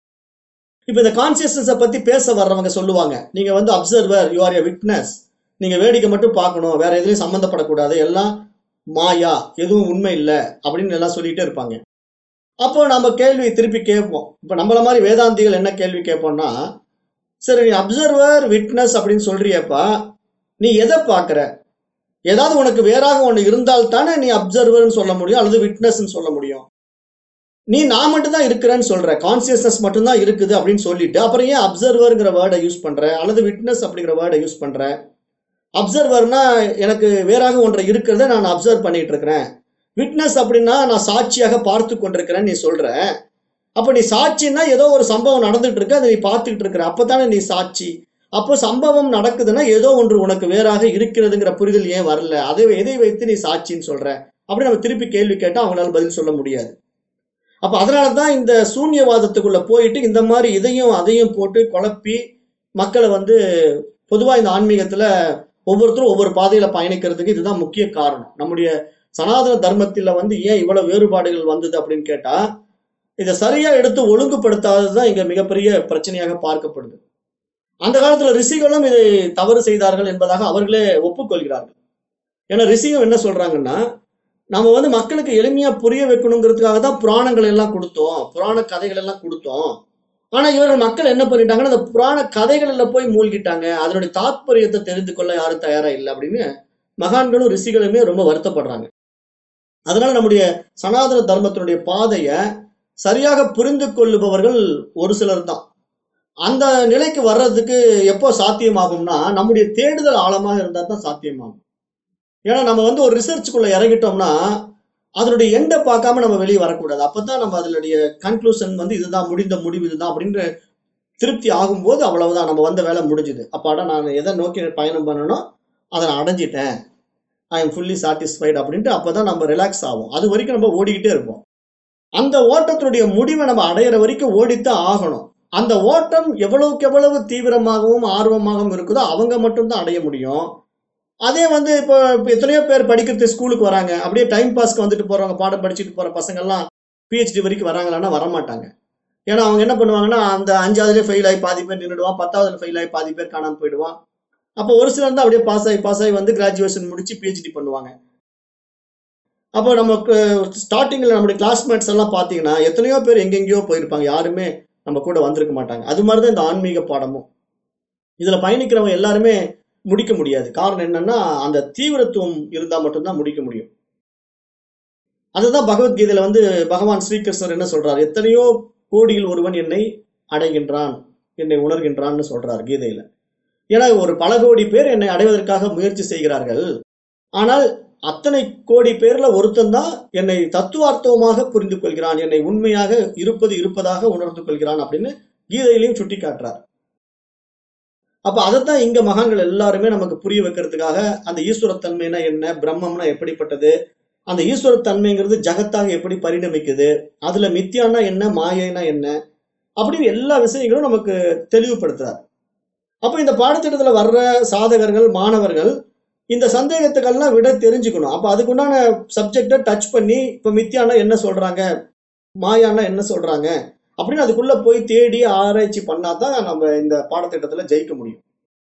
இப்ப இந்த கான்சியஸ்னஸை பத்தி பேச வர்றவங்க சொல்லுவாங்க நீங்க வந்து observer you are a witness நீங்க வேடிக்கை மட்டும் பார்க்கணும் வேற எதுலயும் சம்மந்தப்படக்கூடாது எல்லாம் மாயா எதுவும் உண்மை இல்லை அப்படின்னு எல்லாம் சொல்லிட்டே இருப்பாங்க அப்போ நம்ம கேள்வி திருப்பி கேட்போம் இப்ப நம்மள மாதிரி வேதாந்திகள் என்ன கேள்வி கேட்போம்னா சரி நீ அப்சர்வர் விட்னஸ் அப்படின்னு சொல்றியப்பா நீ எதை பார்க்கற ஏதாவது உனக்கு வேறாக ஒன்று இருந்தால் தானே நீ அப்சர்வர்னு சொல்ல முடியும் அல்லது விட்னஸ்ன்னு சொல்ல முடியும் நீ நான் மட்டும் தான் இருக்கிறேன்னு சொல்ற கான்சியஸ்னஸ் மட்டும்தான் இருக்குது அப்படின்னு சொல்லிட்டு அப்புறம் ஏன் அப்சர்வர்ங்கிற வேர்டை யூஸ் பண்ற அல்லது விட்னஸ் அப்படிங்கிற வேர்டை யூஸ் பண்ற அப்சர்வர்னா எனக்கு வேறாக ஒன்றை இருக்கிறத நான் அப்சர்வ் பண்ணிட்டு இருக்கிறேன் விட்னஸ் அப்படின்னா நான் சாட்சியாக பார்த்து கொண்டிருக்கிறேன்னு நீ சொல்ற அப்ப நீ சாட்சின்னா ஏதோ ஒரு சம்பவம் நடந்துட்டு இருக்கு அதை நீ பார்த்துக்கிட்டு இருக்கிற அப்பதானே நீ சாட்சி அப்போ சம்பவம் நடக்குதுன்னா ஏதோ ஒன்று உனக்கு வேறாக இருக்கிறதுங்கிற புரிதல் ஏன் வரல அதை எதை வைத்து நீ சாட்சின்னு சொல்ற அப்படி நம்ம திருப்பி கேள்வி கேட்டா அவங்களால பதில் சொல்ல முடியாது அப்ப அதனாலதான் இந்த சூன்யவாதத்துக்குள்ள போயிட்டு இந்த மாதிரி இதையும் அதையும் போட்டு குழப்பி மக்களை வந்து பொதுவா இந்த ஆன்மீகத்துல ஒவ்வொருத்தரும் ஒவ்வொரு பாதையில பயணிக்கிறதுக்கு இதுதான் முக்கிய காரணம் நம்முடைய சனாதன தர்மத்தில வந்து ஏன் இவ்வளவு வேறுபாடுகள் வந்தது அப்படின்னு கேட்டா இதை சரியா எடுத்து ஒழுங்குபடுத்தாததுதான் இங்க மிகப்பெரிய பிரச்சனையாக பார்க்கப்படுது அந்த காலத்துல ரிஷிகளும் இதை தவறு செய்தார்கள் என்பதாக அவர்களே ஒப்புக்கொள்கிறார்கள் ஏன்னா ரிஷிகள் என்ன சொல்றாங்கன்னா நம்ம வந்து மக்களுக்கு எளிமையா புரிய வைக்கணுங்கிறதுக்காக தான் புராணங்கள் எல்லாம் கொடுத்தோம் புராண கதைகள் எல்லாம் கொடுத்தோம் ஆனா இவர்கள் மக்கள் என்ன பண்ணிட்டாங்கன்னா அந்த புராண கதைகள்ல போய் மூழ்கிட்டாங்க அதனுடைய தாத்பரியத்தை தெரிந்து கொள்ள யாரும் தயாரா இல்லை அப்படின்னு மகான்களும் ரிஷிகளுமே ரொம்ப வருத்தப்படுறாங்க அதனால நம்முடைய சனாதன தர்மத்தினுடைய பாதைய சரியாக புரிந்து கொள்ளுபவர்கள் ஒரு சிலர் தான் அந்த நிலைக்கு வர்றதுக்கு எப்போ சாத்தியமாகும்னா நம்முடைய தேடுதல் ஆழமாக இருந்தால் தான் சாத்தியமாகும் ஏன்னா நம்ம வந்து ஒரு ரிசர்ச்சுக்குள்ள இறங்கிட்டோம்னா அதனுடைய எண்டை பார்க்காம நம்ம வெளியே வரக்கூடாது அப்பதான் நம்ம அதனுடைய கன்க்ளூஷன் வந்து இதுதான் முடிந்த முடிவு இதுதான் அப்படின்ற திருப்தி ஆகும்போது அவ்வளவுதான் நம்ம வந்த வேலை முடிஞ்சுது அப்பாடா நான் எதை நோக்கி பயணம் பண்ணணும் அதை நான் அடைஞ்சிட்டேன் ஐ எம் ஃபுல்லி சாட்டிஸ்ஃபைடு அப்படின்ட்டு அப்பதான் நம்ம ரிலாக்ஸ் ஆகும் அது வரைக்கும் நம்ம ஓடிக்கிட்டே இருப்போம் அந்த ஓட்டத்தினுடைய முடிவை நம்ம அடையிற வரைக்கும் ஓடித்தான் ஆகணும் அந்த ஓட்டம் எவ்வளவுக்கு எவ்வளவு தீவிரமாகவும் ஆர்வமாகவும் இருக்குதோ அவங்க மட்டும்தான் அடைய முடியும் அதே வந்து இப்போ இப்போ எத்தனையோ பேர் படிக்கிறது ஸ்கூலுக்கு வராங்க அப்படியே டைம் பாஸ்க்கு வந்துட்டு போறவங்க பாடம் படிச்சுட்டு போற பசங்கள்லாம் பிஹெச்டி வரைக்கும் வராங்களான்னா வரமாட்டாங்க ஏன்னா அவங்க என்ன பண்ணுவாங்கன்னா அந்த அஞ்சாவதுலேயே ஃபெயில் ஆகி பாதி பேர் நின்றுடுவான் பத்தாவதுல ஃபெயில் ஆகி பாதி பேர் காணாம போயிடுவான் அப்போ ஒரு சிலர் தான் அப்படியே பாஸ் ஆகி பாஸ் ஆகி வந்து கிராஜுவேஷன் முடிச்சு பிஹெச்டி பண்ணுவாங்க அப்போ நமக்கு ஸ்டார்டிங்கில் நம்முடைய கிளாஸ்மேட்ஸ் எல்லாம் பார்த்தீங்கன்னா எத்தனையோ பேர் எங்கெங்கேயோ போயிருப்பாங்க யாருமே நம்ம கூட வந்திருக்க மாட்டாங்க அது மாதிரி தான் இந்த ஆன்மீக பாடமும் இதில் பயணிக்கிறவங்க எல்லாருமே முடிக்க முடியாது காரணம் என்னன்னா அந்த தீவிரத்துவம் இருந்தால் மட்டும்தான் முடிக்க முடியும் அதுதான் பகவத்கீதையில வந்து பகவான் ஸ்ரீகிருஷ்ணர் என்ன சொல்றார் எத்தனையோ கோடியில் ஒருவன் என்னை அடைகின்றான் என்னை உணர்கின்றான்னு சொல்றார் கீதையில ஏன்னா ஒரு பல கோடி பேர் என்னை அடைவதற்காக முயற்சி செய்கிறார்கள் ஆனால் அத்தனை கோடி பேர்ல ஒருத்தன் தான் என்னை தத்துவார்த்தவமாக புரிந்து கொள்கிறான் என்னை உண்மையாக இருப்பது இருப்பதாக உணர்ந்து கொள்கிறான் அப்படின்னு கீதையிலையும் சுட்டி காட்டுறார் அப்ப அதைத்தான் இங்க மகான்கள் எல்லாருமே நமக்கு புரிய வைக்கிறதுக்காக அந்த ஈஸ்வரத்தன்மைனா என்ன பிரம்மம்னா எப்படிப்பட்டது அந்த ஈஸ்வரத்தன்மைங்கிறது ஜகத்தாக எப்படி பரிணமிக்குது அதுல மித்தியானா என்ன மாயைனா என்ன அப்படின்னு எல்லா விஷயங்களும் நமக்கு தெளிவுபடுத்துறார் அப்ப இந்த பாடத்திட்டத்துல வர்ற சாதகர்கள் மாணவர்கள் இந்த சந்தேகத்துக்கெல்லாம் விட தெரிஞ்சுக்கணும் அப்ப அதுக்குண்டான சப்ஜெக்டை டச் பண்ணி இப்ப மித்தியானா என்ன சொல்றாங்க மாயானா என்ன சொல்றாங்க அப்படின்னு அதுக்குள்ள போய் தேடி ஆராய்ச்சி பண்ணாதான் நம்ம இந்த பாடத்திட்டத்துல ஜெயிக்க முடியும்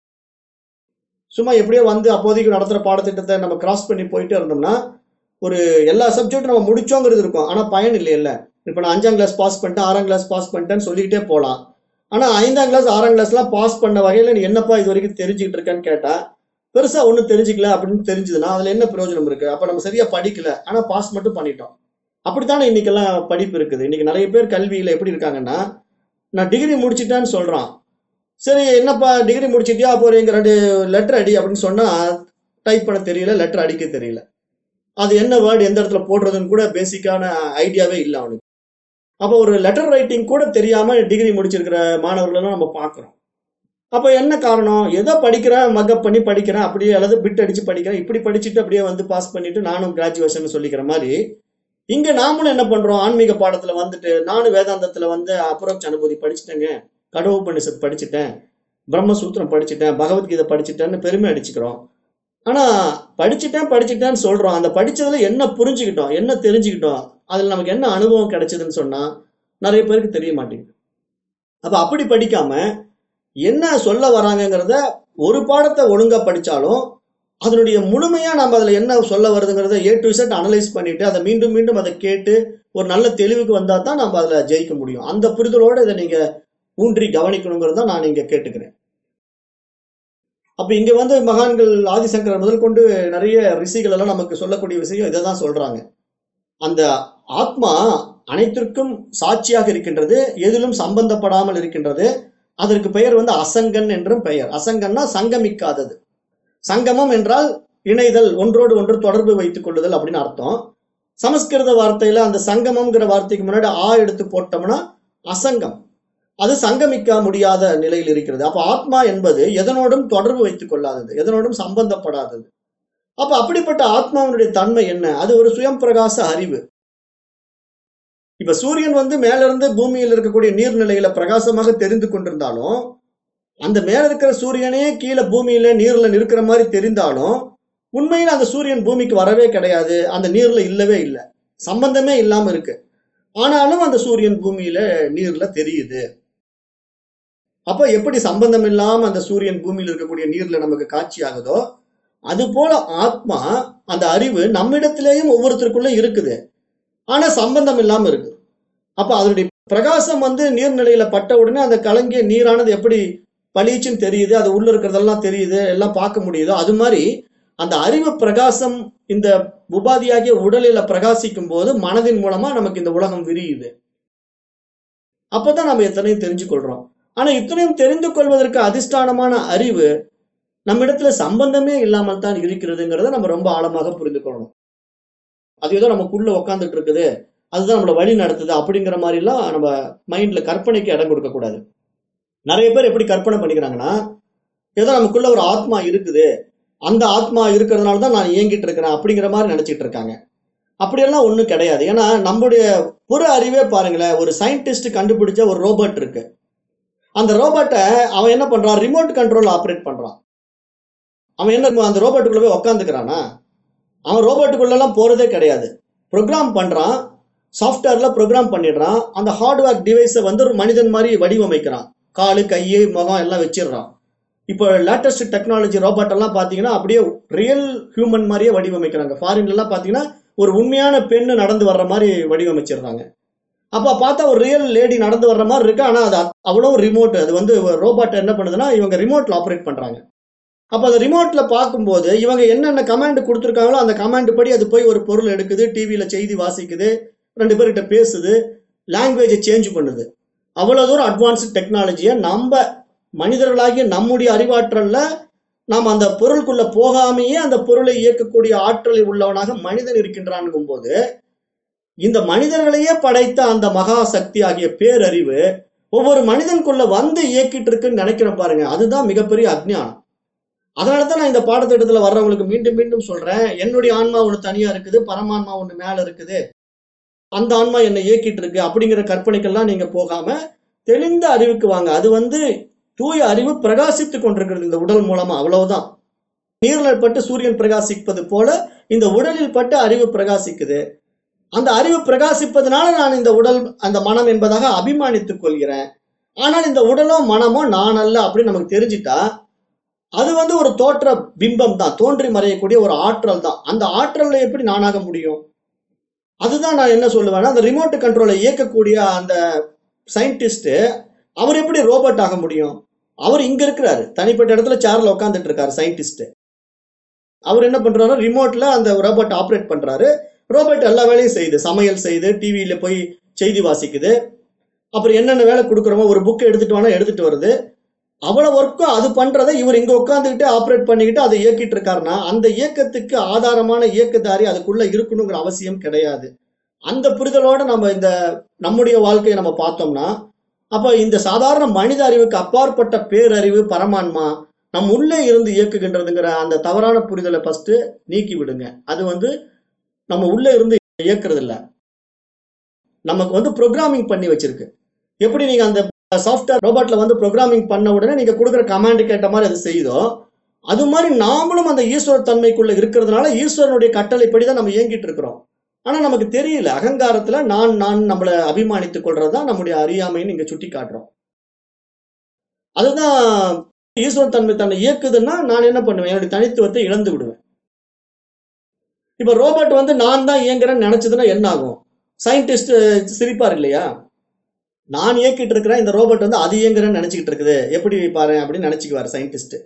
சும்மா எப்படியோ வந்து அப்போதைக்கு நடத்துற பாடத்திட்டத்தை நம்ம கிராஸ் பண்ணி போயிட்டே இருந்தோம்னா ஒரு எல்லா சப்ஜெக்டும் நம்ம முடிச்சோங்கிறது இருக்கும் ஆனா பயன் இல்லையில்ல இப்ப நான் அஞ்சாம் கிளாஸ் பாஸ் பண்ணிட்டேன் ஆறாம் கிளாஸ் பாஸ் பண்ணிட்டேன்னு சொல்லிக்கிட்டே போகலாம் ஆனா ஐந்தாம் கிளாஸ் ஆறாம் கிளாஸ்லாம் பாஸ் பண்ண வகையில நீ என்னப்பா இது வரைக்கும் தெரிஞ்சுக்கிட்டு இருக்கேன்னு கேட்டா பெருசா ஒன்றும் தெரிஞ்சுக்கல அப்படின்னு தெரிஞ்சதுன்னா அதுல என்ன பிரயோஜனம் இருக்கு அப்ப நம்ம சரியா படிக்கல ஆனா பாஸ் மட்டும் பண்ணிட்டோம் அப்படித்தானே இன்னைக்கெல்லாம் படிப்பு இருக்குது இன்னைக்கு நிறைய பேர் கல்வியில எப்படி இருக்காங்கன்னா நான் டிகிரி முடிச்சிட்டேன்னு சொல்றான் சரி என்னப்பா டிகிரி முடிச்சிட்டியா அப்போ ஒரு எங்க ரெண்டு லெட்டர் அடி அப்படின்னு சொன்னா டைப் பண்ண தெரியல லெட்டர் அடிக்க தெரியல அது என்ன வேர்டு எந்த இடத்துல போடுறதுன்னு கூட பேசிக்கான ஐடியாவே இல்லை அவனுக்கு அப்போ ஒரு லெட்டர் ரைட்டிங் கூட தெரியாம டிகிரி முடிச்சிருக்கிற மாணவர்களெல்லாம் நம்ம பார்க்குறோம் அப்போ என்ன காரணம் ஏதோ படிக்கிறேன் மக்கப் பண்ணி படிக்கிறேன் அப்படியே அல்லது பிட் அடிச்சு படிக்கிறேன் இப்படி படிச்சுட்டு அப்படியே வந்து பாஸ் பண்ணிட்டு நானும் கிராஜுவேஷன் சொல்லிக்கிற மாதிரி இங்க நாமளும் என்ன பண்றோம் ஆன்மீக பாடத்துல வந்துட்டு நானும் வேதாந்தத்துல வந்து அப்ரோச் அனுபூதி படிச்சுட்டேங்க கடவுபனிஷத் படிச்சுட்டேன் பிரம்மசூத்திரம் படிச்சுட்டேன் பகவத்கீதை படிச்சுட்டேன்னு பெருமை அடிச்சுக்கிறோம் ஆனா படிச்சுட்டேன் படிச்சுட்டேன்னு சொல்றோம் அந்த படிச்சதுல என்ன புரிஞ்சுக்கிட்டோம் என்ன தெரிஞ்சுக்கிட்டோம் அதுல நமக்கு என்ன அனுபவம் கிடைச்சதுன்னு சொன்னா நிறைய பேருக்கு தெரிய மாட்டேங்குது அப்ப அப்படி படிக்காம என்ன சொல்ல வராங்கங்கிறத ஒரு பாடத்தை ஒழுங்கா படிச்சாலும் அதனுடைய முழுமையா நம்ம அதுல என்ன சொல்ல வருதுங்கிறத ஏ டு செட் அனலைஸ் பண்ணிட்டு அதை மீண்டும் மீண்டும் அதை கேட்டு ஒரு நல்ல தெளிவுக்கு வந்தா தான் நம்ம அதுல ஜெயிக்க முடியும் அந்த புரிதலோட இதை நீங்க ஊன்றி கவனிக்கணுங்கிறத நான் இங்க கேட்டுக்கிறேன் அப்ப இங்க வந்து மகான்கள் ஆதிசங்கர் முதல் கொண்டு நிறைய ரிஷிகள் எல்லாம் நமக்கு சொல்லக்கூடிய விஷயம் இதை தான் சொல்றாங்க அந்த ஆத்மா அனைத்திற்கும் சாட்சியாக இருக்கின்றது எதிலும் சம்பந்தப்படாமல் இருக்கின்றது அதற்கு பெயர் வந்து அசங்கன் என்றும் பெயர் அசங்கன்னா சங்கமிக்காதது சங்கமம் என்றால் இணைதல் ஒன்றோடு ஒன்று தொடர்பு வைத்துக் கொள்ளுதல் அப்படின்னு அர்த்தம் சமஸ்கிருத வார்த்தையில அந்த சங்கமம்ங்கிற வார்த்தைக்கு முன்னாடி ஆ எடுத்து போட்டோம்னா அசங்கம் அது சங்கமிக்க முடியாத நிலையில் இருக்கிறது அப்ப ஆத்மா என்பது எதனோடும் தொடர்பு வைத்துக் கொள்ளாதது எதனோடும் சம்பந்தப்படாதது அப்ப அப்படிப்பட்ட ஆத்மாவினுடைய தன்மை என்ன அது ஒரு சுயம் பிரகாச அறிவு இப்ப சூரியன் வந்து மேல இருந்து பூமியில் இருக்கக்கூடிய நீர்நிலையில பிரகாசமாக தெரிந்து கொண்டிருந்தாலும் அந்த மேல இருக்கிற சூரியனே கீழே பூமியில நீர்ல நிற்கிற மாதிரி தெரிந்தாலும் உண்மையில அந்த சூரியன் பூமிக்கு வரவே கிடையாது அந்த நீர்ல இல்லவே இல்லை சம்பந்தமே இல்லாம இருக்கு ஆனாலும் அந்த சூரியன் பூமியில நீர்ல தெரியுது அப்ப எப்படி சம்பந்தம் இல்லாம அந்த சூரியன் பூமியில் இருக்கக்கூடிய நீர்ல நமக்கு காட்சி ஆகுதோ அது போல ஆத்மா அந்த அறிவு நம்மிடத்திலேயும் ஒவ்வொருத்தருக்குள்ள இருக்குது ஆனா சம்பந்தம் இல்லாம இருக்கு அப்ப அதனுடைய பிரகாசம் வந்து நீர்நிலையில பட்ட உடனே அந்த கலங்கிய நீரானது எப்படி பளிச்சுன்னு தெரியுது அது உள்ள இருக்கிறதெல்லாம் தெரியுது எல்லாம் பார்க்க முடியுதோ அது மாதிரி அந்த அறிவு பிரகாசம் இந்த உபாதியாகிய உடலில பிரகாசிக்கும் போது மனதின் மூலமா நமக்கு இந்த உலகம் விரியுது அப்பதான் நம்ம எத்தனையும் தெரிஞ்சு கொள்றோம் ஆனா இத்தனையும் தெரிந்து கொள்வதற்கு அதிஷ்டானமான அறிவு நம்மிடத்துல சம்பந்தமே இல்லாமல் தான் இருக்கிறதுங்கிறத நம்ம ரொம்ப ஆழமாக புரிந்து கொள்ளணும் அது ஏதோ நமக்குள்ள உக்காந்துட்டு இருக்குது அதுதான் நம்மளை வழி நடத்துது அப்படிங்கிற மாதிரி எல்லாம் நம்ம மைண்ட்ல கற்பனைக்கு இடம் கொடுக்க கூடாது நிறைய பேர் எப்படி கற்பனை பண்ணிக்கிறாங்கன்னா ஏதோ நமக்குள்ள ஒரு ஆத்மா இருக்குது அந்த ஆத்மா இருக்கிறதுனால தான் நான் இயங்கிட்டு இருக்கிறேன் அப்படிங்கிற மாதிரி நினைச்சிட்டு இருக்காங்க அப்படியெல்லாம் ஒன்றும் கிடையாது ஏன்னா நம்முடைய புற அறிவே பாருங்களேன் ஒரு சயின்டிஸ்ட் கண்டுபிடிச்ச ஒரு ரோபோட் இருக்கு அந்த ரோபோட்டை அவன் என்ன பண்றான் ரிமோட் கண்ட்ரோல் ஆப்ரேட் பண்றான் அவன் என்ன அந்த ரோபோட்டுக்குள்ள போய் உக்காந்துக்கிறானா அவன் ரோபோட்டுக்குள்ளெல்லாம் போறதே கிடையாது ப்ரோக்ராம் பண்றான் சாஃப்ட்வேர்ல ப்ரோக்ராம் பண்ணிடுறான் அந்த ஹார்ட்வேர் டிவைஸை வந்து ஒரு மனிதன் மாதிரி வடிவமைக்கிறான் காலு கை முகம் எல்லாம் வச்சிடுறான் இப்போ லேட்டஸ்ட் டெக்னாலஜி ரோபோட் எல்லாம் பார்த்தீங்கன்னா அப்படியே ரியல் ஹியூமன் மாதிரியே வடிவமைக்கிறாங்க ஃபாரின்ல எல்லாம் பார்த்தீங்கன்னா ஒரு உண்மையான பெண்ணு நடந்து வர்ற மாதிரி வடிவமைச்சிடுறாங்க அப்போ பார்த்தா ஒரு ரியல் லேடி நடந்து வர்ற மாதிரி இருக்கு ஆனால் அது அவ்வளோ ரிமோட் அது வந்து ரோபோட் என்ன பண்ணுதுன்னா இவங்க ரிமோட்ல ஆப்ரேட் பண்றாங்க அப்போ அந்த ரிமோட்ல பார்க்கும்போது இவங்க என்னென்ன கமாண்ட் கொடுத்துருக்காங்களோ அந்த கமாண்ட் படி அது போய் ஒரு பொருள் எடுக்குது டிவியில செய்தி வாசிக்குது ரெண்டு பேர்கிட்ட பேசுது லாங்குவேஜை சேஞ்ச் பண்ணுது அவ்வளோ தூரம் அட்வான்ஸ்டு டெக்னாலஜியை நம்ம மனிதர்களாகிய நம்முடைய அறிவாற்றல்ல நாம் அந்த பொருளுக்குள்ள போகாமையே அந்த பொருளை இயக்கக்கூடிய ஆற்றலில் உள்ளவனாக மனிதன் இருக்கின்றான் போது இந்த மனிதர்களையே படைத்த அந்த மகா சக்தி ஆகிய பேரறிவு ஒவ்வொரு மனிதனுக்குள்ள வந்து இயக்கிட்டு இருக்குன்னு நினைக்கிறேன் பாருங்க அதுதான் மிகப்பெரிய அஜ்ஞானம் அதனால தான் நான் இந்த பாடத்திட்டத்துல வர்றவங்களுக்கு மீண்டும் மீண்டும் சொல்றேன் என்னுடைய ஆன்மா ஒன்று தனியா இருக்குது பரமான்மா ஒன்று மேல இருக்குது அந்த ஆன்மா என்னை இயக்கிட்டு இருக்கு அப்படிங்கிற கற்பனைக்கெல்லாம் நீங்க போகாம தெளிந்த அறிவுக்கு வாங்க அது வந்து தூய அறிவு பிரகாசித்து கொண்டிருக்கிறது இந்த உடல் மூலமா அவ்வளவுதான் நீரில் பட்டு சூரியன் பிரகாசிப்பது போல இந்த உடலில் பட்டு அறிவு பிரகாசிக்குது அந்த அறிவு பிரகாசிப்பதனால நான் இந்த உடல் அந்த மனம் என்பதாக அபிமானித்துக் கொள்கிறேன் ஆனால் இந்த உடலோ மனமோ நான் அல்ல அப்படின்னு நமக்கு தெரிஞ்சிட்டா அது வந்து ஒரு தோற்ற பிம்பம் தான் தோன்றி மறையக்கூடிய ஒரு ஆற்றல் தான் அந்த ஆற்றல்ல எப்படி நானாக முடியும் அதுதான் நான் என்ன சொல்லுவேன்னா அந்த ரிமோட் கண்ட்ரோலை இயக்கக்கூடிய அந்த சயின்டிஸ்ட் அவர் எப்படி ரோபோட் ஆக முடியும் அவர் இங்க இருக்கிறாரு தனிப்பட்ட இடத்துல சேர்ல உட்காந்துட்டு இருக்காரு சயின்டிஸ்ட் அவர் என்ன பண்றாரு ரிமோட்ல அந்த ரோபோட் ஆப்ரேட் பண்றாரு ரோபோட் எல்லா வேலையும் செய்யுது சமையல் செய்யுது டிவியில போய் செய்தி வாசிக்குது அப்புறம் என்னென்ன வேலை கொடுக்குறோமோ ஒரு புக் எடுத்துட்டு வேணா எடுத்துட்டு வருது அவ்வளவு ஒர்க்கும் அது பண்றதை இவர் இங்க உட்காந்துக்கிட்டு ஆப்ரேட் பண்ணிக்கிட்டு அதை இயக்கிட்டு இருக்காருன்னா அந்த இயக்கத்துக்கு ஆதாரமான இயக்கதாரி அதுக்குள்ள இருக்கணுங்கிற அவசியம் கிடையாது அந்த புரிதலோட நம்ம இந்த நம்முடைய வாழ்க்கையை நம்ம பார்த்தோம்னா அப்ப இந்த சாதாரண மனித அறிவுக்கு அப்பாற்பட்ட பேரறிவு பரமான்மா நம் உள்ளே இருந்து இயக்குகின்றதுங்கிற அந்த தவறான புரிதலை ஃபர்ஸ்ட் நீக்கி விடுங்க அது வந்து நம்ம உள்ளே இருந்து இயக்குறது இல்ல நமக்கு வந்து ப்ரோக்ராமிங் பண்ணி வச்சிருக்கு எப்படி நீங்க அந்த சாஃப்ட்வேர் ரோபோட்ல வந்து ப்ரோக்ராமிங் பண்ண உடனே நீங்க கொடுக்குற கமாண்ட் கேட்ட மாதிரி அது செய்யுதோ அது மாதிரி நாமளும் அந்த ஈஸ்வர தன்மைக்குள்ள இருக்கிறதுனால ஈஸ்வரனுடைய கட்டளைப்படி தான் நம்ம இயங்கிட்டு இருக்கிறோம் ஆனா நமக்கு தெரியல அகங்காரத்துல நான் நான் நம்மளை அபிமானித்துக் கொள்றதுதான் நம்முடைய அறியாமைன்னு இங்க சுட்டி காட்டுறோம் அதுதான் ஈஸ்வர தன்மை தன்னை இயக்குதுன்னா நான் என்ன பண்ணுவேன் என்னுடைய தனித்துவத்தை இழந்து விடுவேன் இப்ப ரோபோட் வந்து நான் தான் இயங்குறேன்னு நினைச்சதுன்னா என்ன ஆகும் சயின்டிஸ்ட் சிரிப்பார் இல்லையா நான் இயக்கிட்டு இருக்கிறேன் இந்த ரோபோட் வந்து அது இயங்குறேன்னு நினைச்சிக்கிட்டு இருக்குது எப்படி பாரு அப்படின்னு நினைச்சுக்குவார் சயின்டிஸ்ட்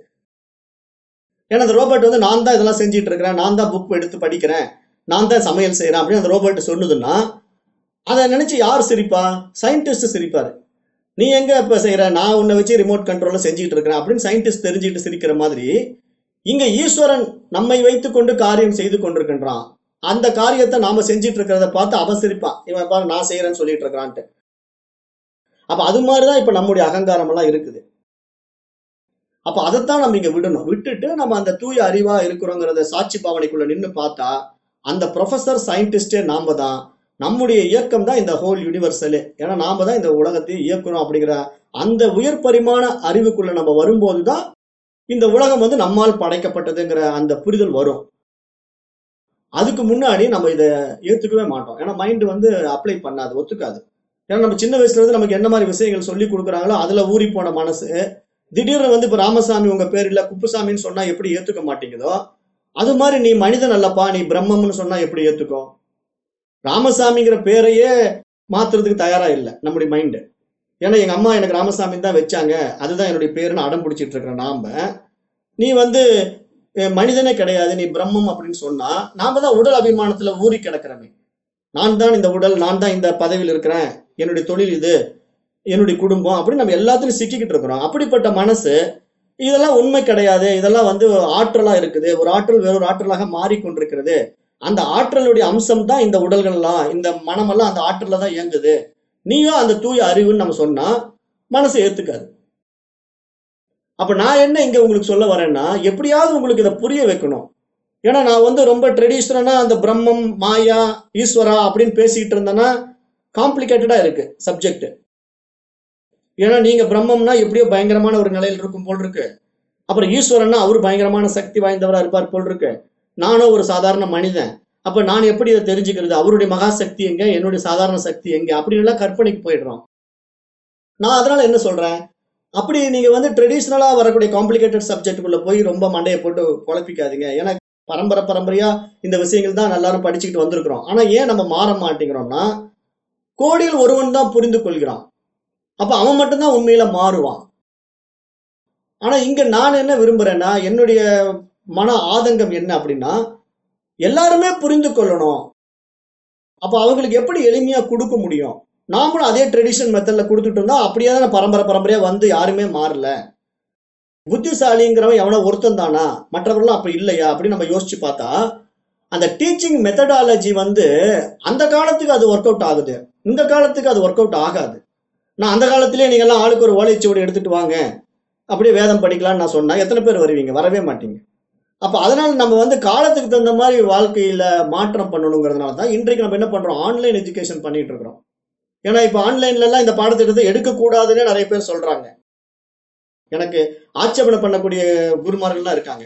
ஏன்னா அந்த ரோபோட் வந்து நான் தான் இதெல்லாம் செஞ்சுட்டு இருக்கிறேன் நான் தான் புக் எடுத்து படிக்கிறேன் நான் தான் சமையல் செய்கிறேன் அப்படின்னு அந்த ரோபோட் சொன்னதுன்னா அதை நினைச்சு யார் சிரிப்பா சயின்டிஸ்ட் சிரிப்பாரு நீ எங்க இப்ப செய்யற நான் உன்னை வச்சு ரிமோட் கண்ட்ரோல்ல செஞ்சுட்டு இருக்கிறேன் அப்படின்னு சயின்டிஸ்ட் தெரிஞ்சுக்கிட்டு சிரிக்கிற மாதிரி இங்க ஈஸ்வரன் நம்மை வைத்துக்கொண்டு காரியம் செய்து கொண்டிருக்கின்றான் அந்த காரியத்தை நாம செஞ்சுட்டு இருக்கிறத பார்த்து அவன் சிரிப்பான் இவன் பாரு நான் செய்யறேன்னு சொல்லிட்டு இருக்கிறான்ட்டு அப்ப அது மாதிரிதான் இப்ப நம்முடைய அகங்காரம் எல்லாம் இருக்குது அப்ப அதைத்தான் நம்ம இங்க விடணும் விட்டுட்டு நம்ம அந்த தூய அறிவா இருக்கிறோங்கிறத சாட்சி பாவனைக்குள்ள நின்று பார்த்தா அந்த ப்ரொஃபசர் சயின்டிஸ்டே நாம தான் நம்முடைய இயக்கம் தான் இந்த ஹோல் யூனிவர்சலே ஏன்னா நாம தான் இந்த உலகத்தை இயக்குறோம் அப்படிங்கிற அந்த உயர் பரிமாண அறிவுக்குள்ள நம்ம வரும்போது தான் இந்த உலகம் வந்து நம்மால் படைக்கப்பட்டதுங்கிற அந்த புரிதல் வரும் அதுக்கு முன்னாடி நம்ம இதை ஏத்துக்கவே மாட்டோம் ஏன்னா மைண்ட் வந்து அப்ளை பண்ணாது ஒத்துக்காது ஏன்னா நம்ம சின்ன வயசுல இருந்து நமக்கு என்ன மாதிரி விஷயங்கள் சொல்லி கொடுக்குறாங்களோ அதுல ஊறி போன மனசு திடீர்னு வந்து இப்ப ராமசாமி உங்க பேர் இல்ல குப்புசாமின்னு சொன்னா எப்படி ஏத்துக்க மாட்டேங்குதோ அது மாதிரி நீ மனிதன் அல்லப்பா நீ பிரம்மம்னு சொன்னா எப்படி ஏத்துக்கும் ராமசாமிங்கிற பேரையே மாத்துறதுக்கு தயாரா இல்லை நம்முடைய மைண்டு ஏன்னா எங்க அம்மா எனக்கு ராமசாமி தான் வச்சாங்க அதுதான் என்னுடைய பேருன்னு அடம் பிடிச்சிட்டு இருக்கிற நாம நீ வந்து அஹ் மனிதனே கிடையாது நீ பிரம்மம் அப்படின்னு சொன்னா நாம தான் உடல் அபிமானத்துல ஊறி கிடக்கிறோமே நான் தான் இந்த உடல் நான் தான் இந்த பதவியில் இருக்கிறேன் என்னுடைய தொழில் இது என்னுடைய குடும்பம் அப்படின்னு நம்ம எல்லாத்துலயும் சிக்கிக்கிட்டு இருக்கிறோம் அப்படிப்பட்ட மனசு இதெல்லாம் உண்மை கிடையாது இதெல்லாம் வந்து ஆற்றலா இருக்குது ஒரு ஆற்றல் வேறொரு ஆற்றலாக மாறிக்கொண்டிருக்கிறது அந்த ஆற்றலுடைய அம்சம் தான் இந்த உடல்கள்லாம் இந்த மனமெல்லாம் அந்த ஆற்றல்ல தான் இயங்குது நீயும் அந்த தூய அறிவுன்னு நம்ம சொன்னா மனசு ஏத்துக்காது அப்ப நான் என்ன இங்க உங்களுக்கு சொல்ல வரேன்னா எப்படியாவது உங்களுக்கு இதை புரிய வைக்கணும் ஏன்னா நான் வந்து ரொம்ப ட்ரெடிஷ்னலா அந்த பிரம்மம் மாயா ஈஸ்வரா அப்படின்னு பேசிக்கிட்டு இருந்தேன்னா காம்ப்ளிகேட்டடா இருக்கு சப்ஜெக்ட் ஏன்னா நீங்க பிரம்மம்னா எப்படியோ பயங்கரமான ஒரு நிலையில் இருக்கும் போல் இருக்கு அப்புறம் ஈஸ்வரன்னா அவர் பயங்கரமான சக்தி வாய்ந்தவரா இருப்பார் போல் இருக்கு நானும் ஒரு சாதாரண மனிதன் அப்ப நான் எப்படி இதை தெரிஞ்சுக்கிறது அவருடைய மகா சக்தி எங்க என்னுடைய சாதாரண சக்தி எங்க அப்படின்னு எல்லாம் கற்பனைக்கு போயிடுறோம் நான் அதனால என்ன சொல்றேன் அப்படி நீங்க வந்து ட்ரெடிஷ்னலா வரக்கூடிய காம்ப்ளிகேட்டட் சப்ஜெக்டுக்குள்ள போய் ரொம்ப மண்டையை போட்டு குழப்பிக்காதீங்க ஏன்னா பரம்பரை பரம்பரையா இந்த விஷயங்கள் தான் எல்லாரும் படிச்சுக்கிட்டு வந்திருக்கிறோம் ஆனா ஏன் நம்ம மாற மாட்டேங்கிறோம்னா கோடியில் ஒருவன் தான் புரிந்து கொள்கிறான் அப்ப அவன் மட்டும்தான் உண்மையில மாறுவான் ஆனா இங்க நான் என்ன விரும்புறேன்னா என்னுடைய மன ஆதங்கம் என்ன அப்படின்னா எல்லாருமே புரிந்து கொள்ளணும் அப்ப அவங்களுக்கு எப்படி எளிமையா கொடுக்க முடியும் நாமளும் அதே ட்ரெடிஷன் மெத்தட்ல கொடுத்துட்டு இருந்தா அப்படியே தான் பரம்பரை பரம்பரையா வந்து யாருமே மாறல புத்திசாலிங்கிறவன் எவனோ ஒருத்தன் தானா மற்றவர்களும் அப்படி இல்லையா அப்படின்னு நம்ம யோசிச்சு பார்த்தா அந்த டீச்சிங் மெத்தடாலஜி வந்து அந்த காலத்துக்கு அது ஒர்க் அவுட் ஆகுது இந்த காலத்துக்கு அது ஒர்க் அவுட் ஆகாது நான் அந்த காலத்திலேயே நீங்க எல்லாம் ஆளுக்கு ஒரு ஓலைச்சுவடி எடுத்துட்டு வாங்க அப்படியே வேதம் படிக்கலாம்னு நான் சொன்னா எத்தனை பேர் வருவீங்க வரவே மாட்டீங்க அப்ப அதனால நம்ம வந்து காலத்துக்கு தகுந்த மாதிரி வாழ்க்கையில மாற்றம் பண்ணணுங்கிறதுனால தான் இன்றைக்கு நம்ம என்ன பண்றோம் ஆன்லைன் எஜுகேஷன் பண்ணிட்டு இருக்கிறோம் ஏன்னா இப்ப ஆன்லைன்ல எல்லாம் இந்த பாடத்திட்டத்தை எடுக்கக்கூடாதுன்னு நிறைய பேர் சொல்றாங்க எனக்கு ஆட்சேபனை பண்ணக்கூடிய குருமார்கள்லாம் இருக்காங்க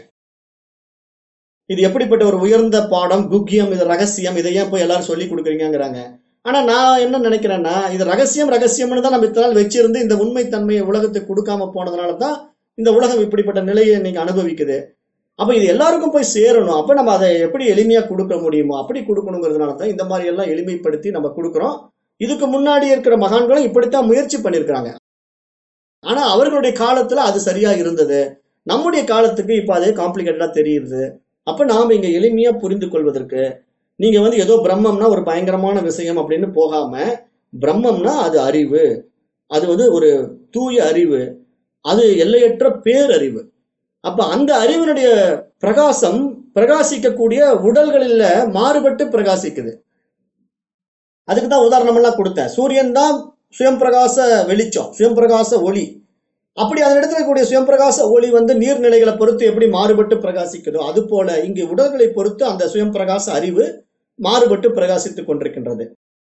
இது எப்படிப்பட்ட ஒரு உயர்ந்த பாடம் குக்கியம் இது ரகசியம் இதை ஏன் போய் எல்லாரும் சொல்லி கொடுக்குறீங்கங்கிறாங்க ஆனா நான் என்ன நினைக்கிறேன்னா இது ரகசியம் ரகசியம்னு தான் நம்ம இத்தனை நாள் வச்சிருந்து இந்த உண்மைத்தன்மையை உலகத்துக்கு கொடுக்காம போனதுனால தான் இந்த உலகம் இப்படிப்பட்ட நிலையை இன்னைக்கு அனுபவிக்குது அப்ப இது எல்லாருக்கும் போய் சேரணும் அப்ப நம்ம அதை எப்படி எளிமையா கொடுக்க முடியுமோ அப்படி கொடுக்கணுங்கிறதுனால தான் இந்த மாதிரி எல்லாம் எளிமைப்படுத்தி நம்ம கொடுக்குறோம் இதுக்கு முன்னாடி இருக்கிற மகான்களும் இப்படித்தான் முயற்சி பண்ணியிருக்கிறாங்க ஆனா அவர்களுடைய காலத்துல அது சரியா இருந்தது நம்முடைய காலத்துக்கு இப்ப அது காம்ப்ளிகேட்டடா தெரியுது அப்ப நாம இங்க எளிமையா புரிந்து கொள்வதற்கு நீங்க வந்து ஏதோ பிரம்மம்னா ஒரு பயங்கரமான விஷயம் அப்படின்னு போகாம பிரம்மம்னா அது அறிவு அது வந்து ஒரு தூய அறிவு அது எல்லையற்ற பேரறிவு அப்ப அந்த அறிவினுடைய பிரகாசம் பிரகாசிக்கக்கூடிய உடல்களில் மாறுபட்டு பிரகாசிக்குது அதுக்கு தான் உதாரணம் எல்லாம் கொடுத்தேன் சூரியன் தான் சுயம் பிரகாச வெளிச்சம் சுயம் பிரகாச ஒளி அப்படி அதன் இடத்துல இருக்கக்கூடிய சுயம் பிரகாச ஒளி வந்து நீர்நிலைகளை பொறுத்து எப்படி மாறுபட்டு பிரகாசிக்குதோ அது போல இங்கு உடல்களை பொறுத்து அந்த சுயம் பிரகாச அறிவு மாறுபட்டு பிரகாசித்துக் கொண்டிருக்கின்றது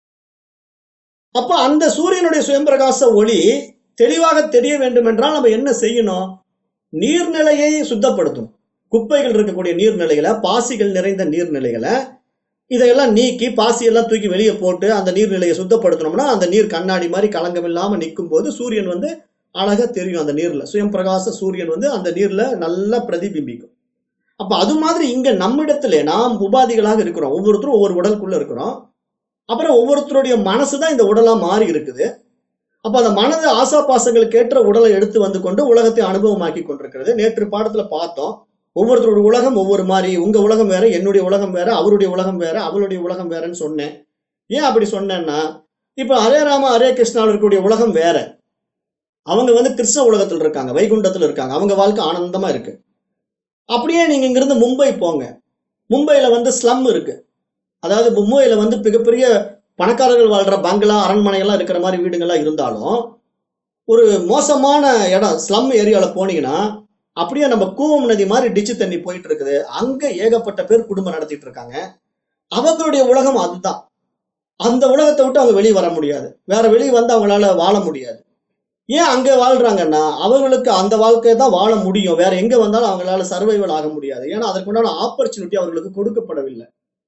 அப்ப அந்த சூரியனுடைய சுயம் பிரகாச ஒளி தெளிவாக தெரிய வேண்டும் என்றால் நம்ம என்ன செய்யணும் நீர்நிலையை சுத்தப்படுத்தணும் குப்பைகள் இருக்கக்கூடிய நீர்நிலைகளை பாசிகள் நிறைந்த நீர்நிலைகளை இதையெல்லாம் நீக்கி பாசியெல்லாம் தூக்கி வெளியே போட்டு அந்த நீர்நிலையை சுத்தப்படுத்தணும்னா அந்த நீர் கண்ணாடி மாதிரி களங்கம் இல்லாம நிற்கும் போது சூரியன் வந்து அழகா தெரியும் அந்த நீர்ல சுயம் பிரகாச சூரியன் வந்து அந்த நீர்ல நல்லா பிரதிபிம்பிக்கும் அப்ப அது மாதிரி இங்க நம்மிடத்துல நாம் உபாதிகளாக இருக்கிறோம் ஒவ்வொருத்தரும் ஒவ்வொரு உடலுக்குள்ள இருக்கிறோம் அப்புறம் ஒவ்வொருத்தருடைய மனசு தான் இந்த உடலா மாறி இருக்குது அப்ப அந்த மனது ஆசா பாசங்களுக்கு ஏற்ற உடலை எடுத்து வந்து கொண்டு உலகத்தை அனுபவமாக்கி கொண்டிருக்கிறது நேற்று பாடத்துல பார்த்தோம் ஒவ்வொருத்தருடைய உலகம் ஒவ்வொரு மாதிரி உங்க உலகம் வேற என்னுடைய உலகம் வேற அவருடைய உலகம் வேற அவளுடைய உலகம் வேறன்னு சொன்னேன் ஏன் அப்படி சொன்னேன்னா இப்ப ஹரே ராம ஹரே கிருஷ்ணாவில் இருக்கக்கூடிய உலகம் வேற அவங்க வந்து கிருஷ்ண உலகத்தில் இருக்காங்க வைகுண்டத்தில் இருக்காங்க அவங்க வாழ்க்கை ஆனந்தமா இருக்கு அப்படியே நீங்க இங்கிருந்து மும்பை போங்க மும்பையில வந்து ஸ்லம் இருக்கு அதாவது மும்பையில வந்து மிகப்பெரிய பணக்காரர்கள் வாழ்ற பங்களா அரண்மனை எல்லாம் இருக்கிற மாதிரி வீடுங்கள்லாம் இருந்தாலும் ஒரு மோசமான இடம் ஸ்லம் ஏரியால போனீங்கன்னா அப்படியே நம்ம கூவம் நதி மாதிரி டிச்சு தண்ணி போயிட்டு இருக்குது அங்க ஏகப்பட்ட பேர் குடும்பம் நடத்திட்டு இருக்காங்க அவங்களுடைய உலகம் அதுதான் அந்த உலகத்தை விட்டு அவங்க வெளியே வர முடியாது வேற வெளியே வந்து அவங்களால வாழ முடியாது ஏன் அங்க வாழ்றாங்கன்னா அவங்களுக்கு அந்த வாழ்க்கையை தான் வாழ முடியும் வேற எங்க வந்தாலும் அவங்களால சர்வைவல் ஆக முடியாது ஏன்னா அதற்குண்டான ஆப்பர்ச்சுனிட்டி அவர்களுக்கு கொடுக்கப்படவில்லை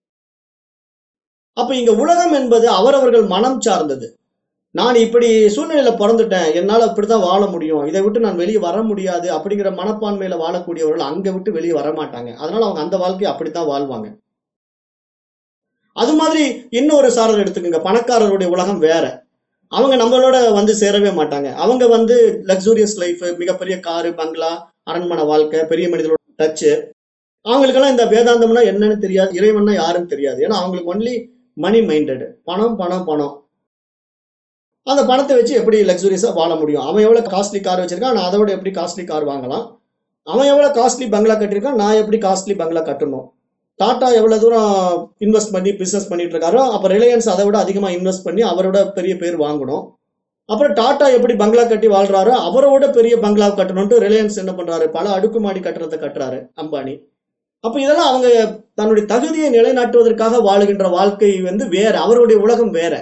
அப்ப இங்க உலகம் என்பது அவரவர்கள் மனம் சார்ந்தது நான் இப்படி சூழ்நிலையில பிறந்துட்டேன் என்னால இப்படித்தான் வாழ முடியும் இதை விட்டு நான் வெளியே வர முடியாது அப்படிங்கிற மனப்பான்மையில வாழக்கூடியவர்கள் அங்க விட்டு வெளியே வர மாட்டாங்க அதனால அவங்க அந்த வாழ்க்கையை அப்படித்தான் வாழ்வாங்க அது மாதிரி இன்னொரு சாரர் எடுத்துக்கோங்க பணக்காரருடைய உலகம் வேற அவங்க நம்மளோட வந்து சேரவே மாட்டாங்க அவங்க வந்து லக்ஸூரியஸ் லைஃப் மிகப்பெரிய காரு பங்களா அரண்மனை வாழ்க்கை பெரிய மனிதர்களோட டச்சு அவங்களுக்கெல்லாம் இந்த வேதாந்தம்னா என்னன்னு தெரியாது இறைவன்னா யாருன்னு தெரியாது ஏன்னா அவங்களுக்கு ஒன்லி மணி மைண்டட் பணம் பணம் பணம் அந்த பணத்தை வச்சு எப்படி லக்ஸுரியஸா வாழ முடியும் அவன் எவ்வளவு காஸ்ட்லி கார் வச்சிருக்கான் நான் அதை விட எப்படி காஸ்ட்லி கார் வாங்கலாம் அவன் எவ்வளவு காஸ்ட்லி பங்களா கட்டியிருக்கான் நான் எப்படி காஸ்ட்லி பங்களா கட்டணும் டாடா எவ்வளவு தூரம் இன்வெஸ்ட் பண்ணி பிசினஸ் பண்ணிட்டு இருக்காரோ அப்ப ரிலையன்ஸ் அதை விட அதிகமா இன்வெஸ்ட் பண்ணி அவரோட பெரிய பேர் வாங்கணும் அப்புறம் டாடா எப்படி பங்களா கட்டி வாழ்றாரோ அவரோட பெரிய பங்களா கட்டணும்ட்டு ரிலையன்ஸ் என்ன பண்றாரு பல அடுக்குமாடி கட்டணத்தை கட்டுறாரு அம்பானி அப்ப இதெல்லாம் அவங்க தன்னுடைய தகுதியை நிலைநாட்டுவதற்காக வாழுகின்ற வாழ்க்கை வந்து வேற அவருடைய உலகம் வேற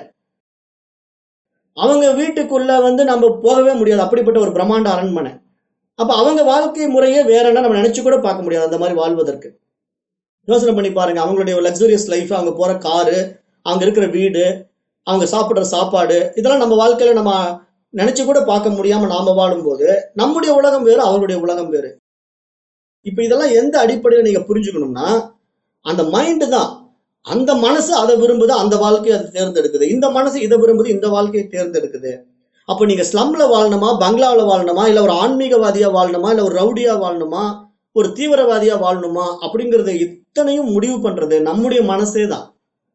அவங்க வீட்டுக்குள்ள வந்து நம்ம போகவே முடியாது அப்படிப்பட்ட ஒரு பிரம்மாண்ட அரண்மனை அப்ப அவங்க வாழ்க்கை முறையே வேறன்னா நம்ம நினைச்சு கூட பார்க்க முடியாது அந்த மாதிரி வாழ்வதற்கு யோசனை பண்ணி பாருங்க அவங்களுடைய லக்ஸுரியஸ் லைஃப் அவங்க போற காரு அவங்க இருக்கிற வீடு அவங்க சாப்பிடுற சாப்பாடு இதெல்லாம் நம்ம வாழ்க்கையில நம்ம நினைச்சு கூட பார்க்க முடியாம நாம வாழும்போது நம்முடைய உலகம் வேறு அவருடைய உலகம் வேறு இப்ப இதெல்லாம் எந்த அடிப்படையில நீங்க புரிஞ்சுக்கணும்னா அந்த மைண்டு தான் அந்த மனசு அதை விரும்புது அந்த வாழ்க்கையை அது தேர்ந்தெடுக்குது இந்த மனசு இதை விரும்புது இந்த வாழ்க்கையை தேர்ந்தெடுக்குது அப்ப நீங்க ஸ்லம்ல வாழணுமா பங்களாவில் வாழணுமா இல்ல ஒரு ஆன்மீகவாதியா வாழணுமா இல்ல ஒரு ரவுடியா வாழணுமா ஒரு தீவிரவாதியா வாழணுமா அப்படிங்கறத இத்தனையும் முடிவு பண்றது நம்முடைய மனசே தான்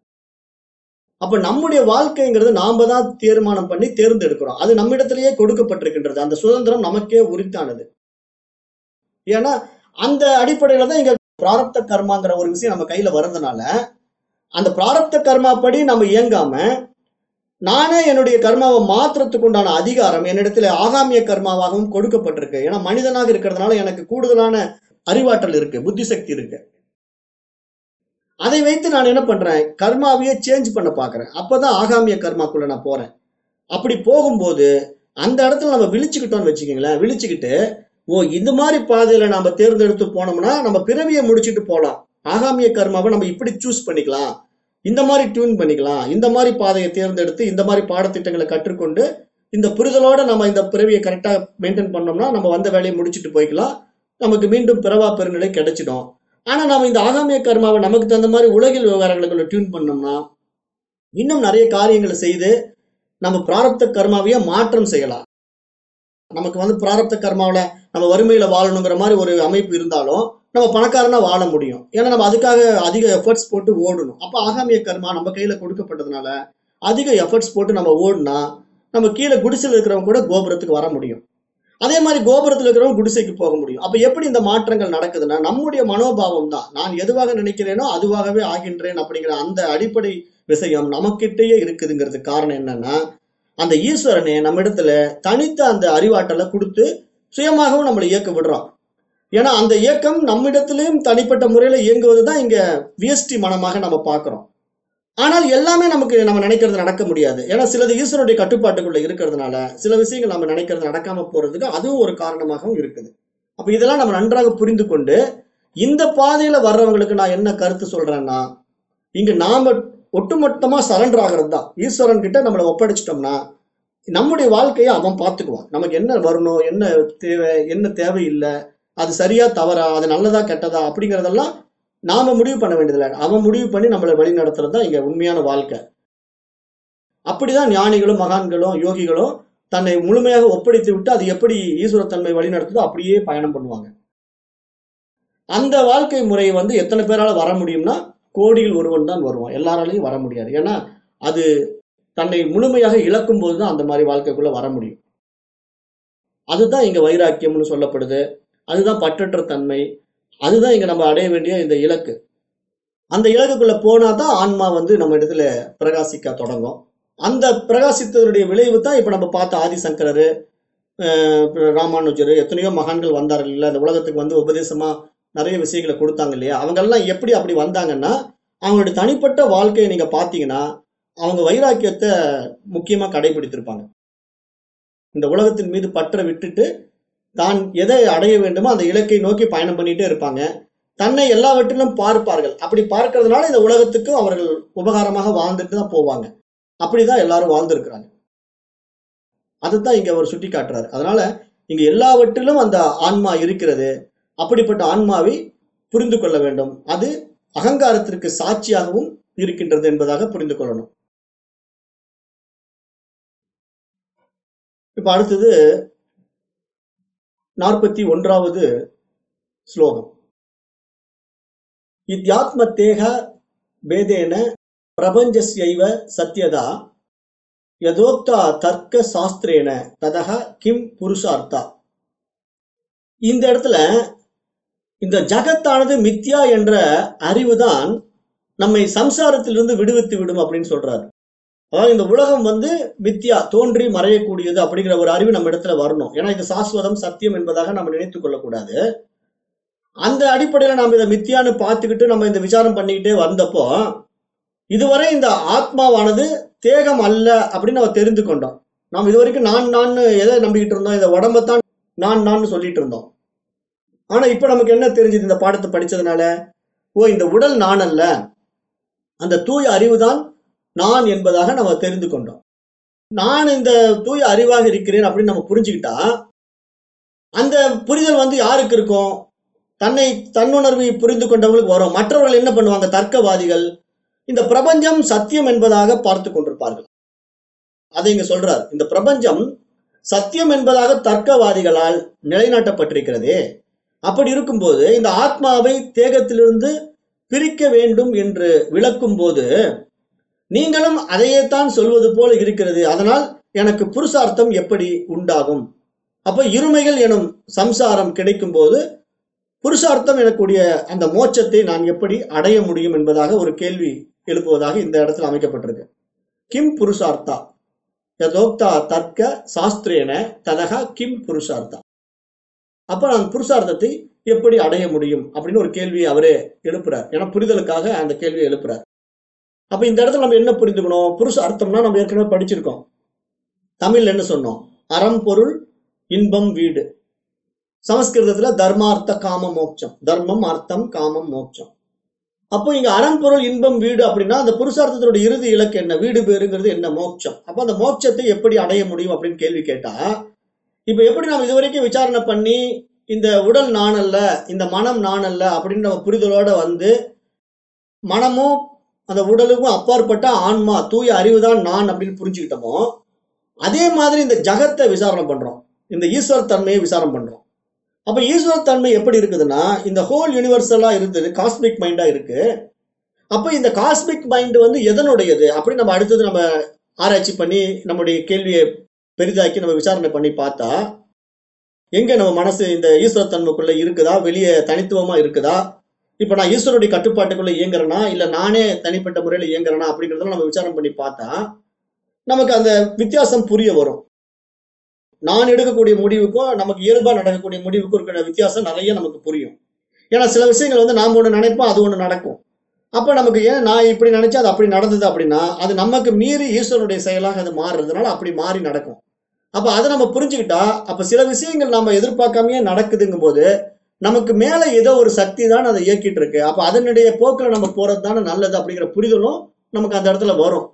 அப்ப நம்முடைய வாழ்க்கைங்கிறது நாம தான் தீர்மானம் பண்ணி தேர்ந்தெடுக்கிறோம் அது நம்மிடத்திலேயே கொடுக்கப்பட்டிருக்கின்றது அந்த சுதந்திரம் நமக்கே உரித்தானது ஏன்னா அந்த அடிப்படையில தான் இங்க பிராரப்த கர்மாங்கிற ஒரு விஷயம் நம்ம கையில வர்றதுனால அந்த பிராரப்த கர்மா படி நம்ம இயங்காம நானே என்னுடைய கர்மாவை மாற்றுறதுக்கு உண்டான அதிகாரம் என்னிடத்துல ஆகாமிய கர்மாவாகவும் கொடுக்கப்பட்டிருக்கு ஏன்னா மனிதனாக இருக்கிறதுனால எனக்கு கூடுதலான அறிவாற்றல் இருக்கு புத்தி சக்தி இருக்கு அதை வைத்து நான் என்ன பண்றேன் கர்மாவையே சேஞ்ச் பண்ண பாக்குறேன் அப்பதான் ஆகாமிய கர்மாக்குள்ள நான் போறேன் அப்படி போகும்போது அந்த இடத்துல நம்ம விழிச்சுக்கிட்டோம்னு வச்சுக்கோங்களேன் விழிச்சுக்கிட்டு ஓ இந்த மாதிரி பாதையில நம்ம தேர்ந்தெடுத்து போனோம்னா நம்ம பிறவியை முடிச்சிட்டு போலாம் ஆகாமிய கர்மாவை நம்ம இப்படி சூஸ் பண்ணிக்கலாம் இந்த மாதிரி டியூன் பண்ணிக்கலாம் இந்த மாதிரி பாதையை தேர்ந்தெடுத்து இந்த மாதிரி பாடத்திட்டங்களை கற்றுக்கொண்டு இந்த புரிதலோட நம்ம இந்த பிறவியை கரெக்டா மெயின்டைன் பண்ணோம்னா நம்ம வந்த வேலையை முடிச்சிட்டு போய்க்கலாம் நமக்கு மீண்டும் பிறவா பெருநிலை கிடைச்சிடும் ஆனா நம்ம இந்த ஆகாமிய கர்மாவை நமக்கு தகுந்த மாதிரி உலகில் விவகாரங்களுக்குள்ள டியூன் பண்ணோம்னா இன்னும் நிறைய காரியங்களை செய்து நம்ம பிராரப்த கர்மாவையே மாற்றம் செய்யலாம் நமக்கு வந்து பிராரப்த கர்மாவில நம்ம வறுமையில வாழணுங்கிற மாதிரி ஒரு அமைப்பு இருந்தாலும் நம்ம பணக்காரனா வாழ முடியும் ஏன்னா நம்ம அதுக்காக அதிக எஃபர்ட்ஸ் போட்டு ஓடணும் அப்ப ஆகாமிய கர்மா நம்ம கையில கொடுக்கப்பட்டதுனால அதிக எஃபர்ட்ஸ் போட்டு நம்ம ஓடினா நம்ம கீழே குடிசையில் இருக்கிறவங்க கூட கோபுரத்துக்கு வர முடியும் அதே மாதிரி கோபுரத்தில் இருக்கிறவங்க குடிசைக்கு போக முடியும் அப்ப எப்படி இந்த மாற்றங்கள் நடக்குதுன்னா நம்முடைய மனோபாவம் தான் நான் எதுவாக நினைக்கிறேனோ அதுவாகவே ஆகின்றேன் அப்படிங்கிற அந்த அடிப்படை விஷயம் நமக்கிட்டேயே இருக்குதுங்கிறதுக்கு காரணம் என்னன்னா அந்த ஈஸ்வரனே நம்ம இடத்துல தனித்த அந்த அறிவாற்றலை கொடுத்து சுயமாகவும் நம்மளை இயக்க விடுறான் ஏன்னா அந்த இயக்கம் நம்மிடத்திலையும் தனிப்பட்ட முறையில இயங்குவது தான் இங்க விஎஸ்டி மனமாக நம்ம பார்க்கிறோம் ஆனால் எல்லாமே நமக்கு நம்ம நினைக்கிறது நடக்க முடியாது ஏன்னா சிலது ஈஸ்வரனுடைய கட்டுப்பாட்டுக்குள்ள இருக்கிறதுனால சில விஷயங்கள் நம்ம நினைக்கிறது நடக்காம போறதுக்கு அதுவும் ஒரு காரணமாகவும் இருக்குது அப்ப இதெல்லாம் நம்ம நன்றாக புரிந்து கொண்டு இந்த பாதையில வர்றவங்களுக்கு நான் என்ன கருத்து சொல்றேன்னா இங்க நாம ஒட்டுமொத்தமா சரண்டர் ஆகிறது தான் ஈஸ்வரன் கிட்ட நம்மளை ஒப்படைச்சிட்டோம்னா நம்முடைய வாழ்க்கையை அவன் பார்த்துக்குவான் நமக்கு என்ன வரணும் என்ன தேவை என்ன தேவையில்லை அது சரியா தவறா அது நல்லதா கெட்டதா அப்படிங்கறதெல்லாம் நாம முடிவு பண்ண வேண்டியதில்லை அவன் முடிவு பண்ணி நம்மளை வழி நடத்துறது தான் இங்க உண்மையான வாழ்க்கை அப்படிதான் ஞானிகளும் மகான்களும் யோகிகளும் தன்னை முழுமையாக ஒப்படைத்து விட்டு அது எப்படி ஈஸ்வரத்தன்மை வழி நடத்துதோ அப்படியே பயணம் பண்ணுவாங்க அந்த வாழ்க்கை முறை வந்து எத்தனை பேரால வர முடியும்னா கோடியில் ஒருவன் தான் வருவான் எல்லாராலையும் வர முடியாது ஏன்னா அது தன்னை முழுமையாக இழக்கும் போது தான் அந்த மாதிரி வாழ்க்கைக்குள்ள வர முடியும் அதுதான் இங்க வைராக்கியம்னு சொல்லப்படுது அதுதான் பற்றற்ற தன்மை அதுதான் இங்க நம்ம அடைய வேண்டிய இந்த இலக்கு அந்த இலக்குக்குள்ள போனா தான் ஆன்மா வந்து நம்ம இடத்துல பிரகாசிக்க தொடங்கும் அந்த பிரகாசித்ததனுடைய விளைவு தான் இப்ப நம்ம பார்த்த ஆதிசங்கரரு அஹ் ராமானுஜர் எத்தனையோ மகான்கள் வந்தார்கள் இல்ல இந்த உலகத்துக்கு வந்து உபதேசமா நிறைய விஷயங்களை கொடுத்தாங்க இல்லையா அவங்க எல்லாம் எப்படி அப்படி வந்தாங்கன்னா அவங்களுடைய தனிப்பட்ட வாழ்க்கையை நீங்க பாத்தீங்கன்னா அவங்க வைராக்கியத்தை முக்கியமா கடைபிடித்திருப்பாங்க இந்த உலகத்தின் மீது பற்ற விட்டுட்டு தான் எதை அடைய வேண்டுமோ அந்த இலக்கை நோக்கி பயணம் பண்ணிட்டே இருப்பாங்க தன்னை எல்லாவற்றிலும் பார்ப்பார்கள் அப்படி பார்க்கறதுனால இந்த உலகத்துக்கும் அவர்கள் உபகாரமாக வாழ்ந்துட்டு தான் போவாங்க அப்படிதான் எல்லாரும் வாழ்ந்திருக்கிறாங்க அதுதான் இங்க அவர் சுட்டி காட்டுறாரு அதனால இங்க எல்லாவற்றிலும் அந்த ஆன்மா இருக்கிறது அப்படிப்பட்ட ஆன்மாவை புரிந்து கொள்ள வேண்டும் அது அகங்காரத்திற்கு சாட்சியாகவும் இருக்கின்றது என்பதாக புரிந்து கொள்ளணும் இப்ப அடுத்தது நாற்பத்தி ஒன்றாவது ஸ்லோகம் இத்தியாத்ம தேக பேதேன பிரபஞ்சஸ்யைவ சத்யதா யதோக்தா தர்க்க சாஸ்திரேன ததக கிம் புருஷார்த்தா இந்த இடத்துல இந்த ஜகத்தானது மித்யா என்ற அறிவுதான் நம்மை சம்சாரத்திலிருந்து விடுவித்து விடும் அப்படின்னு சொல்றாரு அதாவது இந்த உலகம் வந்து மித்யா தோன்றி மறையக்கூடியது அப்படிங்கிற ஒரு அறிவு நம்ம இடத்துல வரணும் ஏன்னா இது சாஸ்வதம் சத்தியம் என்பதாக நம்ம நினைத்துக் கொள்ளக்கூடாது அந்த அடிப்படையில நம்ம இதை மித்தியான்னு பார்த்துக்கிட்டு நம்ம இந்த விசாரம் பண்ணிக்கிட்டே வந்தப்போ இதுவரை இந்த ஆத்மாவானது தேகம் அல்ல அப்படின்னு நம்ம தெரிந்து கொண்டோம் நாம் இதுவரைக்கும் நான் நான் எதை நம்பிக்கிட்டு இருந்தோம் இந்த உடம்பைத்தான் நான் நான் சொல்லிட்டு இருந்தோம் ஆனா இப்ப நமக்கு என்ன தெரிஞ்சது இந்த பாடத்தை படிச்சதுனால ஓ இந்த உடல் நான் அல்ல அந்த தூய அறிவுதான் நான் என்பதாக நம்ம தெரிந்து கொண்டோம் நான் இந்த தூய அறிவாக இருக்கிறேன் அப்படின்னு நம்ம புரிஞ்சுக்கிட்டா அந்த புரிதல் வந்து யாருக்கு இருக்கும் தன்னை தன்னுணர்வை புரிந்து கொண்டவங்களுக்கு வரும் மற்றவர்கள் என்ன பண்ணுவாங்க தர்க்கவாதிகள் இந்த பிரபஞ்சம் சத்தியம் என்பதாக பார்த்து கொண்டிருப்பார்கள் அதை இங்க சொல்றார் இந்த பிரபஞ்சம் சத்தியம் என்பதாக தர்க்கவாதிகளால் நிலைநாட்டப்பட்டிருக்கிறதே அப்படி இருக்கும்போது இந்த ஆத்மாவை தேகத்திலிருந்து பிரிக்க வேண்டும் என்று விளக்கும் போது நீங்களும் அதையே தான் சொல்வது போல இருக்கிறது அதனால் எனக்கு புருஷார்த்தம் எப்படி உண்டாகும் அப்ப இருமைகள் எனும் சம்சாரம் கிடைக்கும் போது புருஷார்த்தம் எனக்கூடிய அந்த மோட்சத்தை நான் எப்படி அடைய முடியும் என்பதாக ஒரு கேள்வி எழுப்புவதாக இந்த இடத்துல அமைக்கப்பட்டிருக்கு கிம் புருஷார்த்தா யதோக்தா தர்க்க சாஸ்திரேன ததக கிம் புருஷார்த்தா அப்ப நான் புருஷார்த்தத்தை எப்படி அடைய முடியும் அப்படின்னு ஒரு கேள்வியை அவரே எழுப்புறார் ஏன்னா புரிதலுக்காக அந்த கேள்வியை எழுப்புறார் அப்ப இந்த இடத்துல நம்ம என்ன புரிந்துக்கணும் புருஷ அர்த்தம்னா நம்ம ஏற்கனவே படிச்சிருக்கோம் தமிழ்ல என்ன சொன்னோம் அறம் பொருள் இன்பம் வீடு சமஸ்கிருதத்துல தர்மார்த்த காம மோட்சம் தர்மம் அர்த்தம் காமம் மோட்சம் அப்போ இங்க அறம் பொருள் இன்பம் வீடு அப்படின்னா அந்த புருஷார்த்தத்தோட இறுதி இலக்கு என்ன வீடு பேருங்கிறது என்ன மோட்சம் அப்போ அந்த மோட்சத்தை எப்படி அடைய முடியும் அப்படின்னு கேள்வி கேட்டா இப்ப எப்படி நாம் இதுவரைக்கும் விசாரணை பண்ணி இந்த உடல் நான் அல்ல இந்த மனம் நான் அல்ல அப்படின்ற புரிதலோட வந்து மனமும் அந்த உடலுக்கும் அப்பாற்பட்ட ஆன்மா தூய அறிவு தான் நான் அப்படின்னு புரிஞ்சுக்கிட்டோமோ அதே மாதிரி இந்த ஜகத்தை விசாரணை பண்றோம் இந்த ஈஸ்வர தன்மையை விசாரம் பண்றோம் அப்ப ஈஸ்வர தன்மை எப்படி இருக்குதுன்னா இந்த ஹோல் யூனிவர்சலா இருக்குது காஸ்மிக் மைண்டா இருக்கு அப்ப இந்த காஸ்மிக் மைண்ட் வந்து எதனுடையது அப்படி நம்ம அடுத்தது நம்ம ஆராய்ச்சி பண்ணி நம்முடைய கேள்வியை பெரிதாக்கி நம்ம விசாரணை பண்ணி பார்த்தா எங்க நம்ம மனசு இந்த ஈஸ்வர தன்மைக்குள்ள இருக்குதா வெளியே தனித்துவமா இருக்குதா இப்ப நான் ஈஸ்வருடைய கட்டுப்பாட்டுக்குள்ள இயங்குறேனா இல்ல நானே தனிப்பட்ட முறையில இயங்குறேனா அப்படிங்கறதெல்லாம் நம்ம விசாரம் பண்ணி பார்த்தா நமக்கு அந்த வித்தியாசம் புரிய வரும் நான் எடுக்கக்கூடிய முடிவுக்கும் நமக்கு இயல்பா நடக்கக்கூடிய முடிவுக்கும் இருக்கிற வித்தியாசம் நிறைய நமக்கு புரியும் ஏன்னா சில விஷயங்கள் வந்து நாம ஒண்ணு நினைப்போம் அது ஒண்ணு நடக்கும் அப்ப நமக்கு ஏன் நான் இப்படி நினைச்சா அது அப்படி நடந்தது அப்படின்னா அது நமக்கு மீறி ஈஸ்வரனுடைய செயலாக அது மாறுறதுனால அப்படி மாறி நடக்கும் அப்ப அதை நம்ம புரிஞ்சுக்கிட்டா அப்ப சில விஷயங்கள் நம்ம எதிர்பார்க்காமயே நடக்குதுங்கும் போது நமக்கு மேல ஏதோ ஒரு சக்தி தான் அதை இயக்கிட்டு இருக்கு அப்ப அதனுடைய போக்குல நம்ம போறது தானே நல்லது அப்படிங்கிற புரிதலும் நமக்கு அந்த இடத்துல வரும்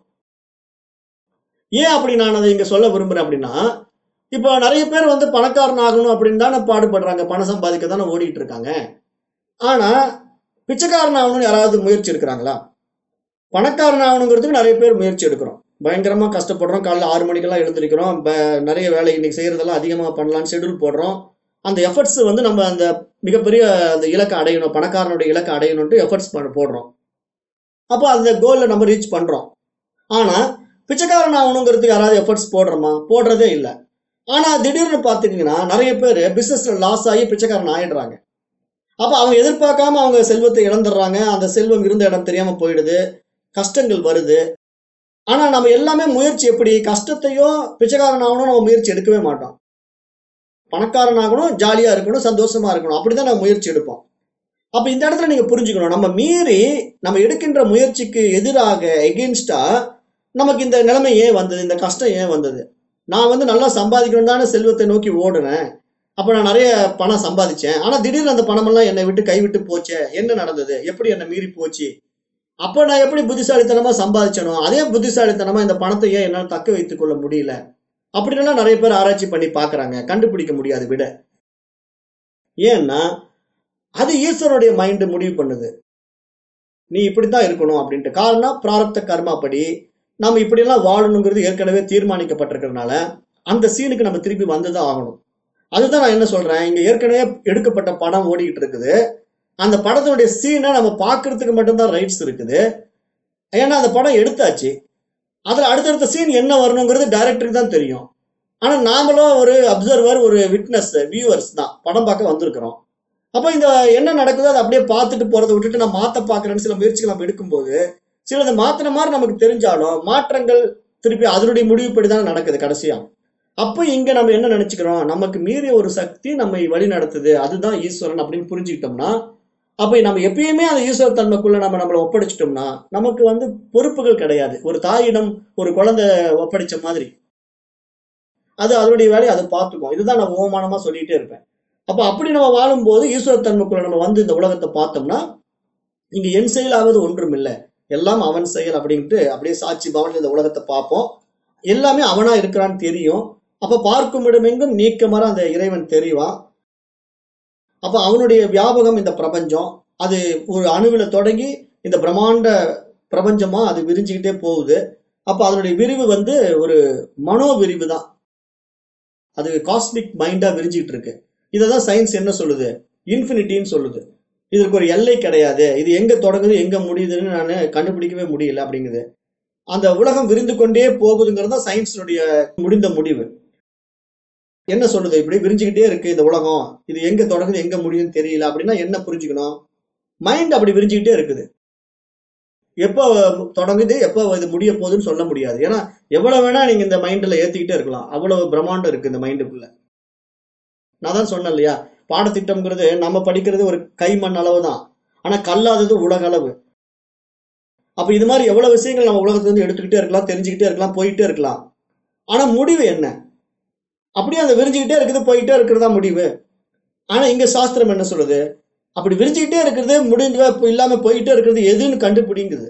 ஏன் அப்படி நான் அதை இங்க சொல்ல விரும்புறேன் அப்படின்னா இப்போ நிறைய பேர் வந்து பணக்காரன் ஆகணும் அப்படின்னு தானே பாடுபடுறாங்க பணம் சம்பாதிக்க தானே ஓடிட்டு இருக்காங்க ஆனா பிச்சைக்காரன் ஆகணும்னு யாராவது முயற்சி எடுக்கிறாங்களா பணக்காரன் ஆகணுங்கிறதுக்கு நிறைய பேர் முயற்சி எடுக்கிறோம் பயங்கரமா கஷ்டப்படுறோம் காலைல ஆறு மணிக்கெல்லாம் எழுந்திருக்கிறோம் ப- நிறைய வேலை இன்னைக்கு செய்யறதெல்லாம் அதிகமா பண்ணலாம்னு ஷெட்யூல் போடுறோம் அந்த எஃபர்ட்ஸ் வந்து நம்ம அந்த மிகப்பெரிய அந்த இலக்கை அடையணும் பணக்காரனுடைய இலக்கை அடையணும்ட்டு எஃபர்ட்ஸ் பண்ண போடுறோம் அப்போ அந்த கோலை நம்ம ரீச் பண்றோம் ஆனா பிச்சைக்காரன் ஆகணுங்கிறதுக்கு யாராவது எஃபர்ட்ஸ் போடுறோமா போடுறதே இல்லை ஆனா திடீர்னு பார்த்துக்கிங்கன்னா நிறைய பேர் பிசினஸ்ல லாஸ் ஆகி பிச்சைக்காரன் ஆயிடுறாங்க அப்ப அவங்க எதிர்பார்க்காம அவங்க செல்வத்தை இழந்துடுறாங்க அந்த செல்வம் இருந்த இடம் தெரியாம போயிடுது கஷ்டங்கள் வருது ஆனா நம்ம எல்லாமே முயற்சி எப்படி கஷ்டத்தையும் பிச்சைக்காரன் ஆகணும் நம்ம முயற்சி எடுக்கவே மாட்டோம் பணக்காரன் ஆகணும் ஜாலியா இருக்கணும் சந்தோஷமா இருக்கணும் அப்படிதான் நம்ம முயற்சி எடுப்போம் அப்ப இந்த இடத்துல நீங்க புரிஞ்சுக்கணும் நம்ம மீறி நம்ம எடுக்கின்ற முயற்சிக்கு எதிராக எகென்ஸ்டா நமக்கு இந்த நிலைமை ஏன் வந்தது இந்த கஷ்டம் ஏன் வந்தது நான் வந்து நல்லா சம்பாதிக்கணும் தானே செல்வத்தை நோக்கி ஓடுனேன் அப்ப நான் நிறைய பணம் சம்பாதிச்சேன் ஆனா திடீர்னு அந்த பணமெல்லாம் என்னை விட்டு கைவிட்டு போச்சே என்ன நடந்தது எப்படி என்னை மீறி போச்சு அப்ப நான் எப்படி புத்திசாலித்தனமா சம்பாதிச்சனோ அதே புத்திசாலித்தனமா இந்த பணத்தை ஏன் என்னால் தக்க வைத்துக் கொள்ள முடியல அப்படின்னுலாம் நிறைய பேர் ஆராய்ச்சி பண்ணி பார்க்கறாங்க கண்டுபிடிக்க முடியாது விட ஏன்னா அது ஈஸ்வரனுடைய மைண்ட் முடிவு பண்ணுது நீ இப்படித்தான் இருக்கணும் அப்படின்ட்டு காரணம் பிராரப்த கர்மாப்படி நம்ம இப்படியெல்லாம் வாழணுங்கிறது ஏற்கனவே தீர்மானிக்கப்பட்டிருக்கிறதுனால அந்த சீனுக்கு நம்ம திருப்பி வந்துதான் ஆகணும் அதுதான் நான் என்ன சொல்றேன் இங்க ஏற்கனவே எடுக்கப்பட்ட படம் ஓடிக்கிட்டு இருக்குது அந்த படத்தினுடைய சீனை நம்ம பார்க்கறதுக்கு மட்டும்தான் ரைட்ஸ் இருக்குது ஏன்னா அந்த படம் எடுத்தாச்சு அதில் அடுத்தடுத்த சீன் என்ன வரணுங்கிறது டைரக்டருக்கு தான் தெரியும் ஆனால் நாமளும் ஒரு அப்சர்வர் ஒரு விட்னஸ் வியூவர்ஸ் தான் படம் பார்க்க வந்திருக்கிறோம் அப்போ இந்த என்ன நடக்குதோ அதை அப்படியே பார்த்துட்டு போறதை விட்டுட்டு நான் மாற்ற பார்க்குறேன்னு சில முயற்சிகள் நம்ம எடுக்கும்போது சிலது மாத்தின மாதிரி நமக்கு தெரிஞ்சாலும் மாற்றங்கள் திருப்பி அதனுடைய முடிவுப்படி தான் நடக்குது கடைசியா அப்போ இங்க நம்ம என்ன நினைச்சுக்கிறோம் நமக்கு மீறிய ஒரு சக்தி நம்மை வழி நடத்துது அதுதான் ஈஸ்வரன் அப்படின்னு புரிஞ்சுக்கிட்டோம்னா அப்ப நம்ம எப்பயுமே அந்த ஈஸ்வர தன்மைக்குள்ள நம்ம நம்மளை ஒப்படைச்சிட்டோம்னா நமக்கு வந்து பொறுப்புகள் கிடையாது ஒரு தாயிடம் ஒரு குழந்தை ஒப்படைச்ச மாதிரி அது அதனுடைய வேலையை அது பார்த்துக்கும் இதுதான் நான் ஓமானமா சொல்லிட்டே இருப்பேன் அப்ப அப்படி நம்ம வாழும்போது ஈஸ்வர தன்மைக்குள்ள நம்ம வந்து இந்த உலகத்தை பார்த்தோம்னா இங்க என் செயலாவது ஒன்றும் இல்லை எல்லாம் அவன் செயல் அப்படின்ட்டு அப்படியே சாட்சி பவனில் இந்த உலகத்தை பார்ப்போம் எல்லாமே அவனா இருக்கிறான்னு தெரியும் அப்ப பார்க்கும் இடமெங்கும் நீக்கமர அந்த இறைவன் தெரிவான் அப்ப அவனுடைய வியாபகம் இந்த பிரபஞ்சம் அது ஒரு அணுவில தொடங்கி இந்த பிரம்மாண்ட பிரபஞ்சமா அது விரிஞ்சுக்கிட்டே போகுது அப்ப அதனுடைய விரிவு வந்து ஒரு மனோ விரிவு தான் அது காஸ்மிக் மைண்டா விரிஞ்சுக்கிட்டு இருக்கு இதை தான் சயின்ஸ் என்ன சொல்லுது இன்ஃபினிட்டின்னு சொல்லுது இதற்கு ஒரு எல்லை கிடையாது இது எங்க தொடங்குது எங்க முடியுதுன்னு நான் கண்டுபிடிக்கவே முடியல அப்படிங்குது அந்த உலகம் விரிந்து கொண்டே போகுதுங்கிறது தான் சயின்ஸினுடைய முடிந்த முடிவு என்ன சொல்லுது இப்படி விரிஞ்சுக்கிட்டே இருக்கு இந்த உலகம் இது எங்க தொடங்குது எங்க முடியும்னு தெரியல அப்படின்னா என்ன புரிஞ்சுக்கணும் மைண்ட் அப்படி விரிஞ்சுக்கிட்டே இருக்குது எப்போ தொடங்குது எப்போ இது முடிய போகுதுன்னு சொல்ல முடியாது ஏன்னா எவ்வளவு வேணா நீங்க இந்த மைண்ட்ல ஏத்திக்கிட்டே இருக்கலாம் அவ்வளவு பிரம்மாண்டம் இருக்கு இந்த மைண்டுக்குள்ள நான் தான் சொன்னேன் இல்லையா பாடத்திட்டம்ங்கிறது நம்ம படிக்கிறது ஒரு கைமண் அளவு தான் ஆனா கல்லாதது உலக அளவு அப்ப இது மாதிரி எவ்வளவு விஷயங்கள் நம்ம உலகத்துல இருந்து எடுத்துக்கிட்டே இருக்கலாம் தெரிஞ்சுக்கிட்டே இருக்கலாம் போயிட்டே இருக்கலாம் ஆனா முடிவு என்ன அப்படியே அந்த விரிஞ்சுக்கிட்டே இருக்குது போயிட்டே இருக்கிறதா முடிவு ஆனா இங்க சாஸ்திரம் என்ன சொல்லுது அப்படி விரிஞ்சுக்கிட்டே இருக்கிறது முடிஞ்ச இப்ப இல்லாம போயிட்டே இருக்கிறது எதுன்னு கண்டுபிடிங்குது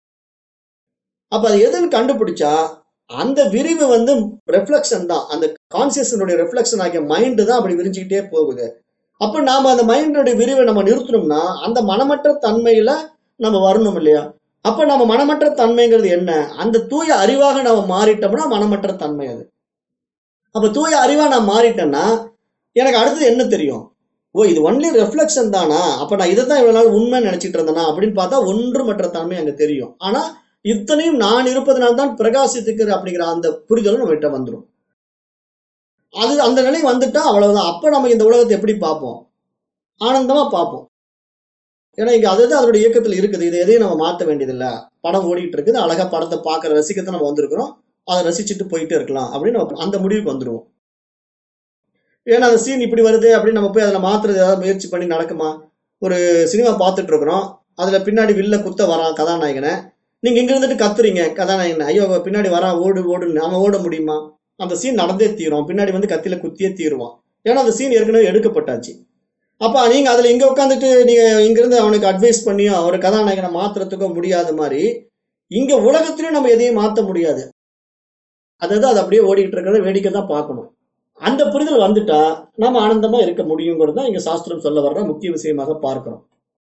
அப்ப அது எதுன்னு கண்டுபிடிச்சா அந்த விரிவு வந்து ரெஃப்ளெக்ஷன் தான் அந்த கான்சியஸனுடைய ரெஃப்ளெக்ஷன் ஆகிய மைண்டு தான் அப்படி விரிஞ்சுக்கிட்டே போகுது அப்ப நாம அந்த மைண்டோடைய விரிவை நம்ம நிறுத்தணும்னா அந்த மனமற்ற தன்மையில நம்ம வரணும் இல்லையா அப்ப நம்ம மனமற்ற தன்மைங்கிறது என்ன அந்த தூய அறிவாக நம்ம மாறிட்டோம்னா மனமற்ற தன்மை அது அப்ப தூய அறிவா நான் மாறிட்டேன்னா எனக்கு அடுத்தது என்ன தெரியும் ஓ இது ஒன்லி ரெஃப்ளெக்ஷன் தானா அப்ப நான் இதை தான் இவ்வளவு நாள் உண்மை நினைச்சிட்டு இருந்தேனா அப்படின்னு பார்த்தா ஒன்றுமற்ற தன்மை அங்க தெரியும் ஆனா இத்தனையும் நான் இருப்பதனால தான் பிரகாசித்துக்கிற அப்படிங்கிற அந்த புரிதலும் நம்ம கிட்ட வந்துடும் அது அந்த நிலை வந்துட்டா அவ்வளவுதான் அப்ப நம்ம இந்த உலகத்தை எப்படி பார்ப்போம் ஆனந்தமா பார்ப்போம் ஏன்னா இங்க அது அது அதோட இயக்கத்துல இருக்குது இது எதையும் நம்ம மாத்த வேண்டியதில்லை படம் ஓடிட்டு இருக்குது அழகா படத்தை பார்க்கற ரசிக்கத்தை நம்ம வந்திருக்கிறோம் அதை ரசிச்சுட்டு போயிட்டே இருக்கலாம் அப்படின்னு நம்ம அந்த முடிவுக்கு வந்துடுவோம் ஏன்னா அந்த சீன் இப்படி வருது அப்படின்னு நம்ம போய் அதில் மாத்துறது ஏதாவது முயற்சி பண்ணி நடக்குமா ஒரு சினிமா பார்த்துட்டு இருக்கிறோம் அதுல பின்னாடி வில்ல குத்த வரான் கதாநாயகனை நீங்க இங்க இருந்துட்டு கத்துறீங்க கதாநாயகன் ஐயோ அவன் பின்னாடி வரான் ஓடு ஓடுன்னு அவன் ஓட முடியுமா அந்த சீன் நடந்தே தீரும் பின்னாடி வந்து கத்தியில குத்தியே தீருவான் ஏன்னா அந்த சீன் ஏற்கனவே எடுக்கப்பட்டாச்சு அப்ப நீங்க அதுல இங்க உட்காந்துட்டு நீங்க இங்க இருந்து அவனுக்கு அட்வைஸ் பண்ணியோ ஒரு கதாநாயகனை மாத்துறதுக்கோ முடியாத மாதிரி இங்க உலகத்திலயும் நம்ம எதையும் மாத்த முடியாது அதாவது அது அப்படியே ஓடிக்கிட்டு இருக்கிறத வேடிக்கை தான் பார்க்கணும் அந்த புரிதல் வந்துட்டா நாம ஆனந்தமா இருக்க முடியுங்கிறது தான் இங்க சாஸ்திரம் சொல்ல வர்ற முக்கிய விஷயமாக பார்க்கிறோம்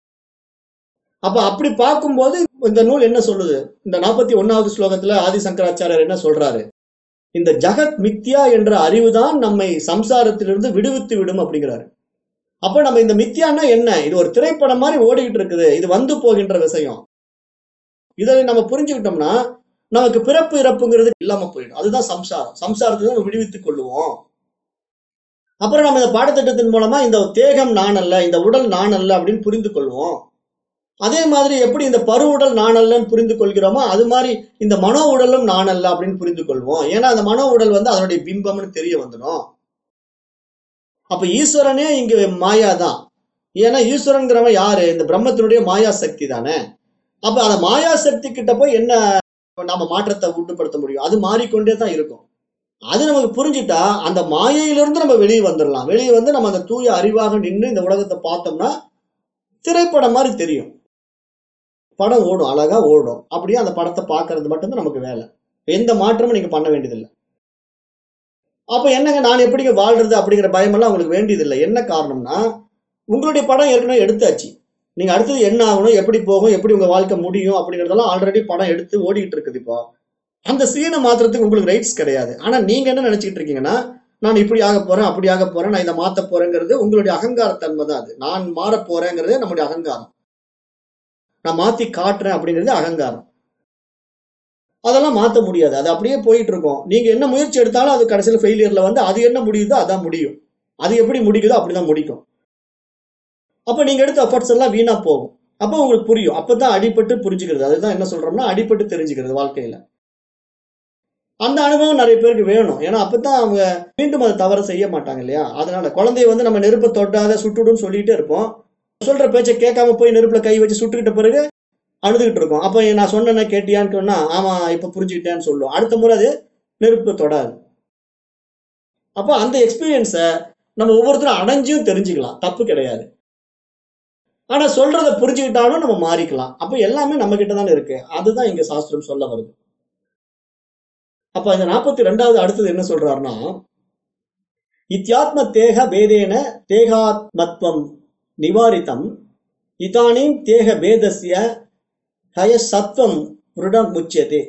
அப்ப அப்படி பார்க்கும்போது இந்த நூல் என்ன சொல்லுது இந்த நாற்பத்தி ஒன்னாவது ஸ்லோகத்துல ஆதிசங்கராச்சாரியர் என்ன சொல்றாரு இந்த ஜகத் மித்யா என்ற அறிவுதான் நம்மை சம்சாரத்திலிருந்து விடுவித்து விடும் அப்படிங்கிறாரு அப்ப நம்ம இந்த மித்யான்னா என்ன இது ஒரு திரைப்படம் மாதிரி ஓடிக்கிட்டு இருக்குது இது வந்து போகின்ற விஷயம் இதை நம்ம புரிஞ்சுக்கிட்டோம்னா நமக்கு பிறப்பு இறப்புங்கிறது இல்லாம போயிடும் அதுதான் சம்சாரம் சம்சாரத்தை நம்ம விடுவித்துக் கொள்ளுவோம் அப்புறம் நம்ம இந்த பாடத்திட்டத்தின் மூலமா இந்த தேகம் நான் அல்ல இந்த உடல் நான் அல்ல அப்படின்னு புரிந்து கொள்வோம் அதே மாதிரி எப்படி இந்த பரு உடல் நான் அல்லன்னு புரிந்து கொள்கிறோமோ அது மாதிரி இந்த மனோ உடலும் நான் அல்ல அப்படின்னு புரிந்து கொள்வோம் ஏன்னா அந்த மனோ உடல் வந்து அதனுடைய பிம்பம்னு தெரிய வந்துடும் அப்ப ஈஸ்வரனே இங்க மாயா தான் ஏன்னா ஈஸ்வரன்கிறவன் யாரு இந்த பிரம்மத்தினுடைய மாயா சக்தி தானே அப்ப அந்த மாயா சக்தி கிட்ட போய் என்ன நம்ம மாற்றத்தை உண்டுபடுத்த முடியும் அது மாறிக்கொண்டே தான் இருக்கும் அது நமக்கு புரிஞ்சுட்டா அந்த மாயையிலிருந்து நம்ம வெளியே வந்துடலாம் வெளியே வந்து நம்ம அந்த தூய அறிவாக நின்று இந்த உலகத்தை பார்த்தோம்னா திரைப்படம் மாதிரி தெரியும் படம் ஓடும் அழகா ஓடும் அப்படியே அந்த படத்தை பார்க்கறது மட்டும்தான் நமக்கு வேலை எந்த மாற்றமும் நீங்க பண்ண வேண்டியதில்லை அப்ப என்னங்க நான் எப்படிங்க வாழ்றது அப்படிங்கிற பயமெல்லாம் உங்களுக்கு வேண்டியதில்லை என்ன காரணம்னா உங்களுடைய படம் ஏற்கனவே எடுத்தாச்சு நீங்க அடுத்தது என்ன ஆகணும் எப்படி போகும் எப்படி உங்க வாழ்க்கை முடியும் அப்படிங்கறதெல்லாம் ஆல்ரெடி படம் எடுத்து ஓடிட்டு இருக்குது இப்போ அந்த சீனை மாத்திரத்துக்கு உங்களுக்கு ரைட்ஸ் கிடையாது ஆனா நீங்க என்ன நினைச்சிட்டு இருக்கீங்கன்னா நான் இப்படி ஆக போறேன் அப்படி ஆக போறேன் நான் இதை மாத்த போறேங்கிறது உங்களுடைய அகங்காரத்தன்மை தான் அது நான் மாற போறேங்கிறது நம்முடைய அகங்காரம் நான் மாத்தி காட்டுறேன் அப்படிங்கிறது அகங்காரம் அதெல்லாம் மாத்த முடியாது அது அப்படியே போயிட்டு இருக்கும் நீங்க என்ன முயற்சி எடுத்தாலும் அது கடைசியில் ஃபெயிலியர்ல வந்து அது என்ன முடியுதோ அதான் முடியும் அது எப்படி முடிக்குதோ அப்படிதான் முடிக்கும் அப்ப நீங்க எடுத்த எஃபர்ட்ஸ் எல்லாம் வீணா போகும் அப்போ உங்களுக்கு புரியும் அப்பதான் அடிபட்டு புரிஞ்சுக்கிறது அதுதான் என்ன சொல்றோம்னா அடிபட்டு தெரிஞ்சுக்கிறது வாழ்க்கையில அந்த அனுபவம் நிறைய பேருக்கு வேணும் ஏன்னா அப்பதான் அவங்க மீண்டும் அதை தவற செய்ய மாட்டாங்க இல்லையா அதனால குழந்தைய வந்து நம்ம நெருப்பை தொட்டாத சுட்டுடுன்னு சொல்லிட்டே இருப்போம் சொல்ற பேச்சை கேட்காம போய் நெருப்புல கை வச்சு சுட்டுக்கிட்ட பிறகு அழுதுகிட்டு இருக்கோம் அப்ப நான் சொன்னேன்னா கேட்டியான்னு சொன்னா ஆமா இப்ப புரிஞ்சுக்கிட்டேன்னு சொல்லும் அடுத்த முறை அது நெருப்பு தொடாது அப்போ அந்த எக்ஸ்பீரியன்ஸை நம்ம ஒவ்வொருத்தரும் அடைஞ்சும் தெரிஞ்சுக்கலாம் தப்பு கிடையாது ஆனா சொல்றத புரிஞ்சுக்கிட்டாலும் நம்ம மாறிக்கலாம் அப்ப எல்லாமே நம்ம கிட்ட தானே இருக்கு அதுதான் இங்க சாஸ்திரம் சொல்ல வருது அப்ப இந்த நாற்பத்தி ரெண்டாவது அடுத்தது என்ன சொல்றாருன்னா இத்தியாத்ம தேக பேதேன தேகாத்மத்வம் நிவாரித்தம் இதானீம் தேக பேதஸ்ய ஹய சத்வம் ருடம் முச்சியதே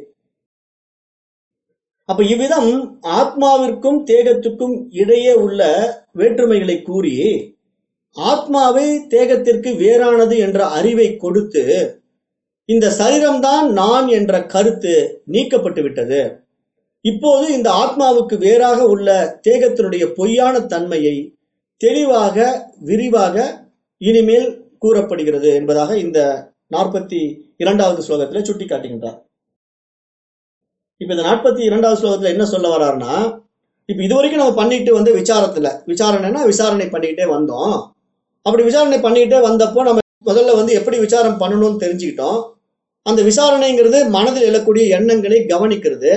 அப்ப இவ்விதம் ஆத்மாவிற்கும் தேகத்துக்கும் இடையே உள்ள வேற்றுமைகளை கூறி ஆத்மாவை தேகத்திற்கு வேறானது என்ற அறிவை கொடுத்து இந்த சரீரம்தான் நான் என்ற கருத்து நீக்கப்பட்டு விட்டது இப்போது இந்த ஆத்மாவுக்கு வேறாக உள்ள தேகத்தினுடைய பொய்யான தன்மையை தெளிவாக விரிவாக இனிமேல் கூறப்படுகிறது என்பதாக இந்த நாற்பத்தி இரண்டாவது ஸ்லோகத்துல சுட்டி காட்டுகின்றார் இப்ப இந்த நாற்பத்தி இரண்டாவது ஸ்லோகத்துல என்ன சொல்ல வர்றாருன்னா இப்ப இது வரைக்கும் நம்ம பண்ணிட்டு வந்து விசாரத்துல விசாரணைனா விசாரணை பண்ணிக்கிட்டே வந்தோம் அப்படி விசாரணை பண்ணிக்கிட்டே வந்தப்போ நம்ம முதல்ல வந்து எப்படி விசாரம் பண்ணணும்னு தெரிஞ்சுக்கிட்டோம் அந்த விசாரணைங்கிறது மனதில் எழக்கூடிய எண்ணங்களை கவனிக்கிறது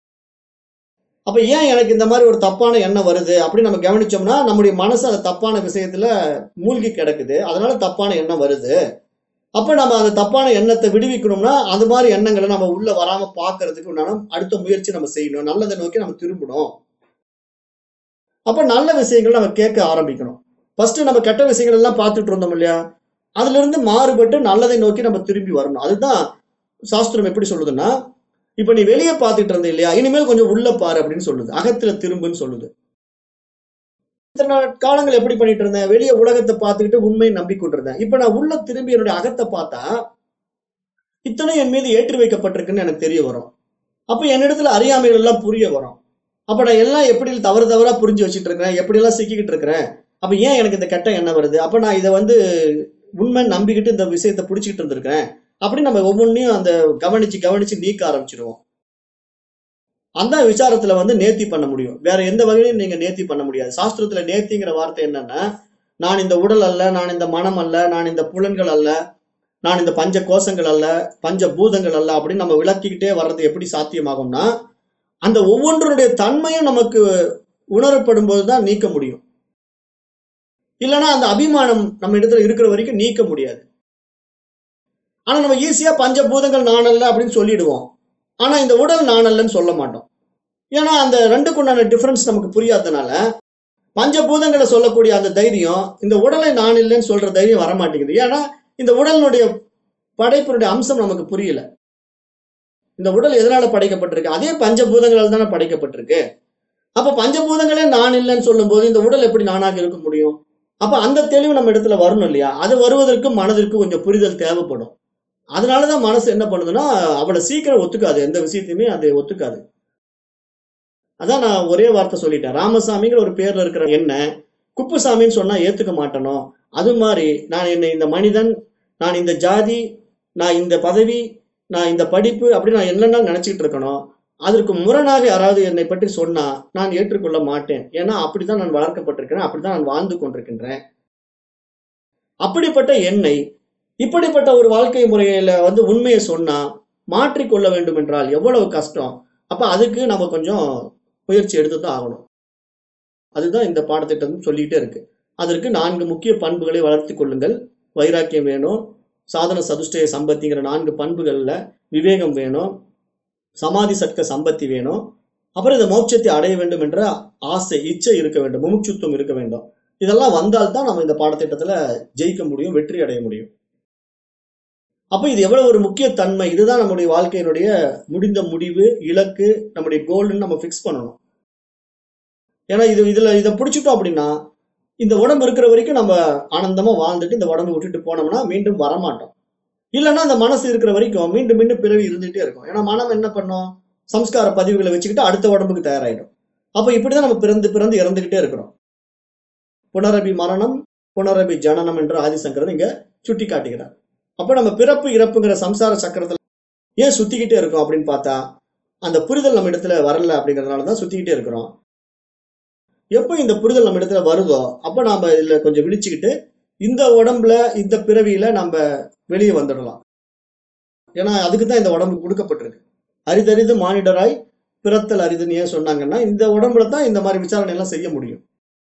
அப்ப ஏன் எனக்கு இந்த மாதிரி ஒரு தப்பான எண்ணம் வருது அப்படின்னு நம்ம கவனிச்சோம்னா நம்முடைய மனசு அந்த தப்பான விஷயத்துல மூழ்கி கிடக்குது அதனால தப்பான எண்ணம் வருது அப்ப நம்ம அந்த தப்பான எண்ணத்தை விடுவிக்கணும்னா அது மாதிரி எண்ணங்களை நம்ம உள்ள வராம பாக்குறதுக்கு உண்டான அடுத்த முயற்சி நம்ம செய்யணும் நல்லதை நோக்கி நம்ம திரும்பணும் அப்ப நல்ல விஷயங்கள் நம்ம கேட்க ஆரம்பிக்கணும் ஃபர்ஸ்ட் நம்ம கெட்ட விஷயங்கள் எல்லாம் பார்த்துட்டு இருந்தோம் இல்லையா அதுல இருந்து மாறுபட்டு நல்லதை நோக்கி நம்ம திரும்பி வரணும் அதுதான் சாஸ்திரம் எப்படி சொல்லுதுன்னா இப்ப நீ வெளியே பார்த்துட்டு இருந்த இல்லையா இனிமேல் கொஞ்சம் உள்ள பாரு அப்படின்னு சொல்லுது அகத்துல திரும்புன்னு சொல்லுது இத்தனை நாள் காலங்கள் எப்படி பண்ணிட்டு இருந்தேன் வெளியே உலகத்தை பார்த்துக்கிட்டு உண்மையை நம்பிக்கொண்டு இருந்தேன் இப்ப நான் உள்ள திரும்பி என்னுடைய அகத்தை பார்த்தா இத்தனை என் மீது ஏற்றி வைக்கப்பட்டிருக்குன்னு எனக்கு தெரிய வரும் அப்ப என்னிடத்துல அறியாமைகள் எல்லாம் புரிய வரும் அப்ப நான் எல்லாம் எப்படி தவறு தவறா புரிஞ்சு வச்சுட்டு இருக்கிறேன் எப்படி எல்லாம் சிக்கிக்கிட்டு இருக்கிறேன் அப்ப ஏன் எனக்கு இந்த கெட்ட எண்ணம் வருது அப்ப நான் இதை வந்து உண்மை நம்பிக்கிட்டு இந்த விஷயத்தை பிடிச்சிக்கிட்டு இருந்திருக்கிறேன் அப்படி நம்ம ஒவ்வொன்றையும் அந்த கவனிச்சு கவனிச்சு நீக்க ஆரம்பிச்சிருவோம் அந்த விசாரத்துல வந்து நேர்த்தி பண்ண முடியும் வேற எந்த வகையிலும் நீங்க நேர்த்தி பண்ண முடியாது சாஸ்திரத்துல நேர்த்திங்கிற வார்த்தை என்னன்னா நான் இந்த உடல் அல்ல நான் இந்த மனம் அல்ல நான் இந்த புலன்கள் அல்ல நான் இந்த பஞ்ச கோஷங்கள் அல்ல பஞ்ச பூதங்கள் அல்ல அப்படின்னு நம்ம விளக்கிக்கிட்டே வர்றது எப்படி சாத்தியமாகும்னா அந்த ஒவ்வொன்றுடைய தன்மையும் நமக்கு உணரப்படும் போதுதான் நீக்க முடியும் இல்லைன்னா அந்த அபிமானம் நம்ம இடத்துல இருக்கிற வரைக்கும் நீக்க முடியாது ஆனா நம்ம ஈஸியா பஞ்சபூதங்கள் நான் அல்ல அப்படின்னு சொல்லிடுவோம் ஆனா இந்த உடல் நான் அல்லன்னு சொல்ல மாட்டோம் ஏன்னா அந்த ரெண்டுக்குண்டான டிஃபரன்ஸ் நமக்கு புரியாதனால பஞ்சபூதங்களை சொல்லக்கூடிய அந்த தைரியம் இந்த உடலை நான் இல்லைன்னு சொல்ற தைரியம் வர மாட்டேங்குது ஏன்னா இந்த உடலினுடைய படைப்பினுடைய அம்சம் நமக்கு புரியல இந்த உடல் எதனால படைக்கப்பட்டிருக்கு அதே பஞ்சபூதங்களால் தானே படைக்கப்பட்டிருக்கு அப்ப பஞ்சபூதங்களே நான் இல்லைன்னு சொல்லும்போது இந்த உடல் எப்படி நானாக இருக்க முடியும் அப்ப அந்த தெளிவு நம்ம இடத்துல வரணும் இல்லையா அது வருவதற்கு மனதிற்கு கொஞ்சம் புரிதல் தேவைப்படும் அதனாலதான் மனசு என்ன பண்ணுதுன்னா அவளை சீக்கிரம் ஒத்துக்காது எந்த விஷயத்தையுமே அது ஒத்துக்காது அதான் நான் ஒரே வார்த்தை சொல்லிட்டேன் ராமசாமிங்கிற ஒரு பேர்ல இருக்கிற என்ன குப்புசாமின்னு சொன்னா ஏத்துக்க மாட்டனோ அது மாதிரி நான் என்னை இந்த மனிதன் நான் இந்த ஜாதி நான் இந்த பதவி நான் இந்த படிப்பு அப்படி நான் என்னென்ன நினைச்சிட்டு இருக்கணும் அதற்கு முரணாக யாராவது என்னை பற்றி சொன்னா நான் ஏற்றுக்கொள்ள மாட்டேன் ஏன்னா அப்படித்தான் நான் வளர்க்கப்பட்டிருக்கிறேன் அப்படித்தான் நான் வாழ்ந்து கொண்டிருக்கின்றேன் அப்படிப்பட்ட எண்ணெய் இப்படிப்பட்ட ஒரு வாழ்க்கை முறையில வந்து உண்மையை சொன்னா மாற்றிக்கொள்ள வேண்டும் என்றால் எவ்வளவு கஷ்டம் அப்ப அதுக்கு நம்ம கொஞ்சம் முயற்சி எடுத்து தான் ஆகணும் அதுதான் இந்த பாடத்திட்டம் சொல்லிட்டே இருக்கு அதற்கு நான்கு முக்கிய பண்புகளை வளர்த்து கொள்ளுங்கள் வைராக்கியம் வேணும் சாதன சதுஷ்டய சம்பத்திங்கிற நான்கு பண்புகள்ல விவேகம் வேணும் சமாதி சட்க சம்பத்தி வேணும் அப்புறம் இந்த மோட்சத்தை அடைய வேண்டும் என்ற ஆசை இச்சை இருக்க வேண்டும் முமுட்சுத்துவம் இருக்க வேண்டும் இதெல்லாம் வந்தால்தான் நம்ம இந்த பாடத்திட்டத்துல ஜெயிக்க முடியும் வெற்றி அடைய முடியும் அப்ப இது எவ்வளவு ஒரு முக்கிய தன்மை இதுதான் நம்முடைய வாழ்க்கையினுடைய முடிந்த முடிவு இலக்கு நம்முடைய கோல்னு நம்ம ஃபிக்ஸ் பண்ணணும் ஏன்னா இது இதுல இதை பிடிச்சிட்டோம் அப்படின்னா இந்த உடம்பு இருக்கிற வரைக்கும் நம்ம ஆனந்தமா வாழ்ந்துட்டு இந்த உடம்பு விட்டுட்டு போனோம்னா மீண்டும் வரமாட்டோம் இல்லைன்னா அந்த மனசு இருக்கிற வரைக்கும் மீண்டும் மீண்டும் பிறவி இருந்துகிட்டே இருக்கும் ஏன்னா மனம் என்ன பண்ணும் சம்ஸ்கார பதிவுகளை வச்சுக்கிட்டு அடுத்த உடம்புக்கு தயாராயிடும் அப்ப இப்படிதான் நம்ம பிறந்து பிறந்து இறந்துகிட்டே இருக்கிறோம் புனரபி மரணம் புனரபி ஜனனம் என்று ஆதிசங்கரன் இங்க சுட்டி காட்டுகிறார் அப்ப நம்ம பிறப்பு இறப்புங்கிற சம்சார சக்கரத்துல ஏன் சுத்திக்கிட்டே இருக்கோம் அப்படின்னு பார்த்தா அந்த புரிதல் நம்ம இடத்துல வரல அப்படிங்கறதுனால தான் சுத்திக்கிட்டே இருக்கிறோம் எப்போ இந்த புரிதல் நம்ம இடத்துல வருதோ அப்ப நாம இதுல கொஞ்சம் விழிச்சுக்கிட்டு இந்த உடம்புல இந்த பிறவியில நம்ம வெளியே வந்துடலாம் ஏன்னா அதுக்கு தான் இந்த உடம்பு கொடுக்கப்பட்டிருக்கு அரிதறிது மானிடராய் பிறத்தல் அரிதுன்னு ஏன் சொன்னாங்கன்னா இந்த உடம்புல தான் இந்த மாதிரி விசாரணை எல்லாம் செய்ய முடியும்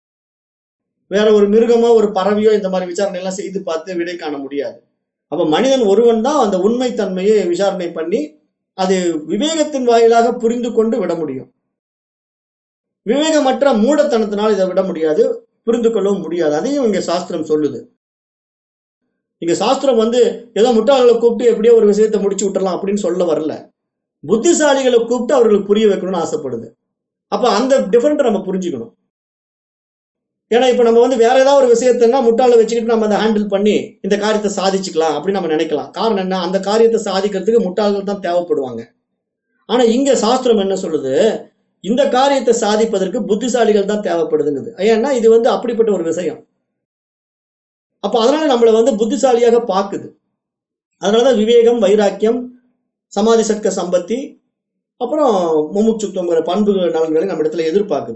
வேற ஒரு மிருகமோ ஒரு பறவையோ இந்த மாதிரி விசாரணை எல்லாம் செய்து பார்த்து விடை காண முடியாது அப்ப மனிதன் ஒருவன் தான் அந்த உண்மைத்தன்மையை விசாரணை பண்ணி அது விவேகத்தின் வாயிலாக புரிந்து கொண்டு விட முடியும் விவேகமற்ற மூடத்தனத்தினால் இதை விட முடியாது புரிந்து கொள்ளவும் முடியாது அதையும் இங்க சாஸ்திரம் சொல்லுது இங்க சாஸ்திரம் வந்து ஏதோ முட்டாள்களை கூப்பிட்டு எப்படியோ ஒரு விஷயத்தை முடிச்சு விட்டுறலாம் அப்படின்னு சொல்ல வரல புத்திசாலிகளை கூப்பிட்டு அவர்களுக்கு புரிய வைக்கணும்னு ஆசைப்படுது அப்ப அந்த டிஃபரெண்ட் நம்ம புரிஞ்சுக்கணும் ஏன்னா இப்ப நம்ம வந்து வேற ஏதாவது ஒரு விஷயத்தைன்னா முட்டாளை வச்சுக்கிட்டு நம்ம அதை ஹேண்டில் பண்ணி இந்த காரியத்தை சாதிச்சுக்கலாம் அப்படின்னு நம்ம நினைக்கலாம் காரணம் என்ன அந்த காரியத்தை சாதிக்கிறதுக்கு முட்டாள்கள் தான் தேவைப்படுவாங்க ஆனா இங்க சாஸ்திரம் என்ன சொல்லுது இந்த காரியத்தை சாதிப்பதற்கு புத்திசாலிகள் தான் தேவைப்படுதுங்குது ஏன்னா இது வந்து அப்படிப்பட்ட ஒரு விஷயம் அப்ப அதனால நம்மளை வந்து புத்திசாலியாக பார்க்குது அதனாலதான் விவேகம் வைராக்கியம் சமாதி சட்க சம்பத்தி அப்புறம் முமுட்சுத்துவங்கிற பண்புகள் நலன்களை நம்ம இடத்துல எதிர்பார்க்குது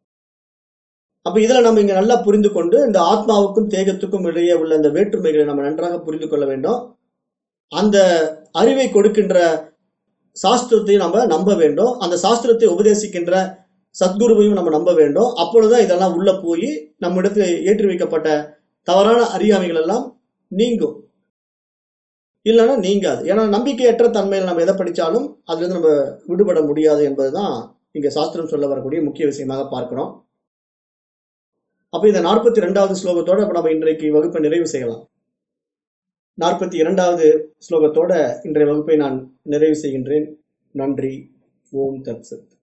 அப்ப இதுல நம்ம இங்க நல்லா புரிந்து கொண்டு இந்த ஆத்மாவுக்கும் தேகத்துக்கும் இடையே உள்ள இந்த வேற்றுமைகளை நம்ம நன்றாக புரிந்து கொள்ள வேண்டும் அந்த அறிவை கொடுக்கின்ற சாஸ்திரத்தையும் நம்ம நம்ப வேண்டும் அந்த சாஸ்திரத்தை உபதேசிக்கின்ற சத்குருவையும் நம்ம நம்ப வேண்டும் அப்பொழுதுதான் இதெல்லாம் உள்ள போய் நம்ம இடத்துல ஏற்றி வைக்கப்பட்ட தவறான அறியாமைகள் எல்லாம் நீங்கும் இல்லைன்னா நீங்காது ஏன்னா நம்பிக்கையற்ற தன்மையில் நம்ம எதை படிச்சாலும் அதுல இருந்து நம்ம விடுபட முடியாது என்பதுதான் இங்க சாஸ்திரம் சொல்ல வரக்கூடிய முக்கிய விஷயமாக பார்க்கிறோம் அப்ப இந்த நாற்பத்தி ரெண்டாவது ஸ்லோகத்தோட இப்ப நம்ம இன்றைக்கு வகுப்பை நிறைவு செய்யலாம் நாற்பத்தி இரண்டாவது ஸ்லோகத்தோட இன்றைய வகுப்பை நான் நிறைவு செய்கின்றேன் நன்றி ஓம் தத் சத்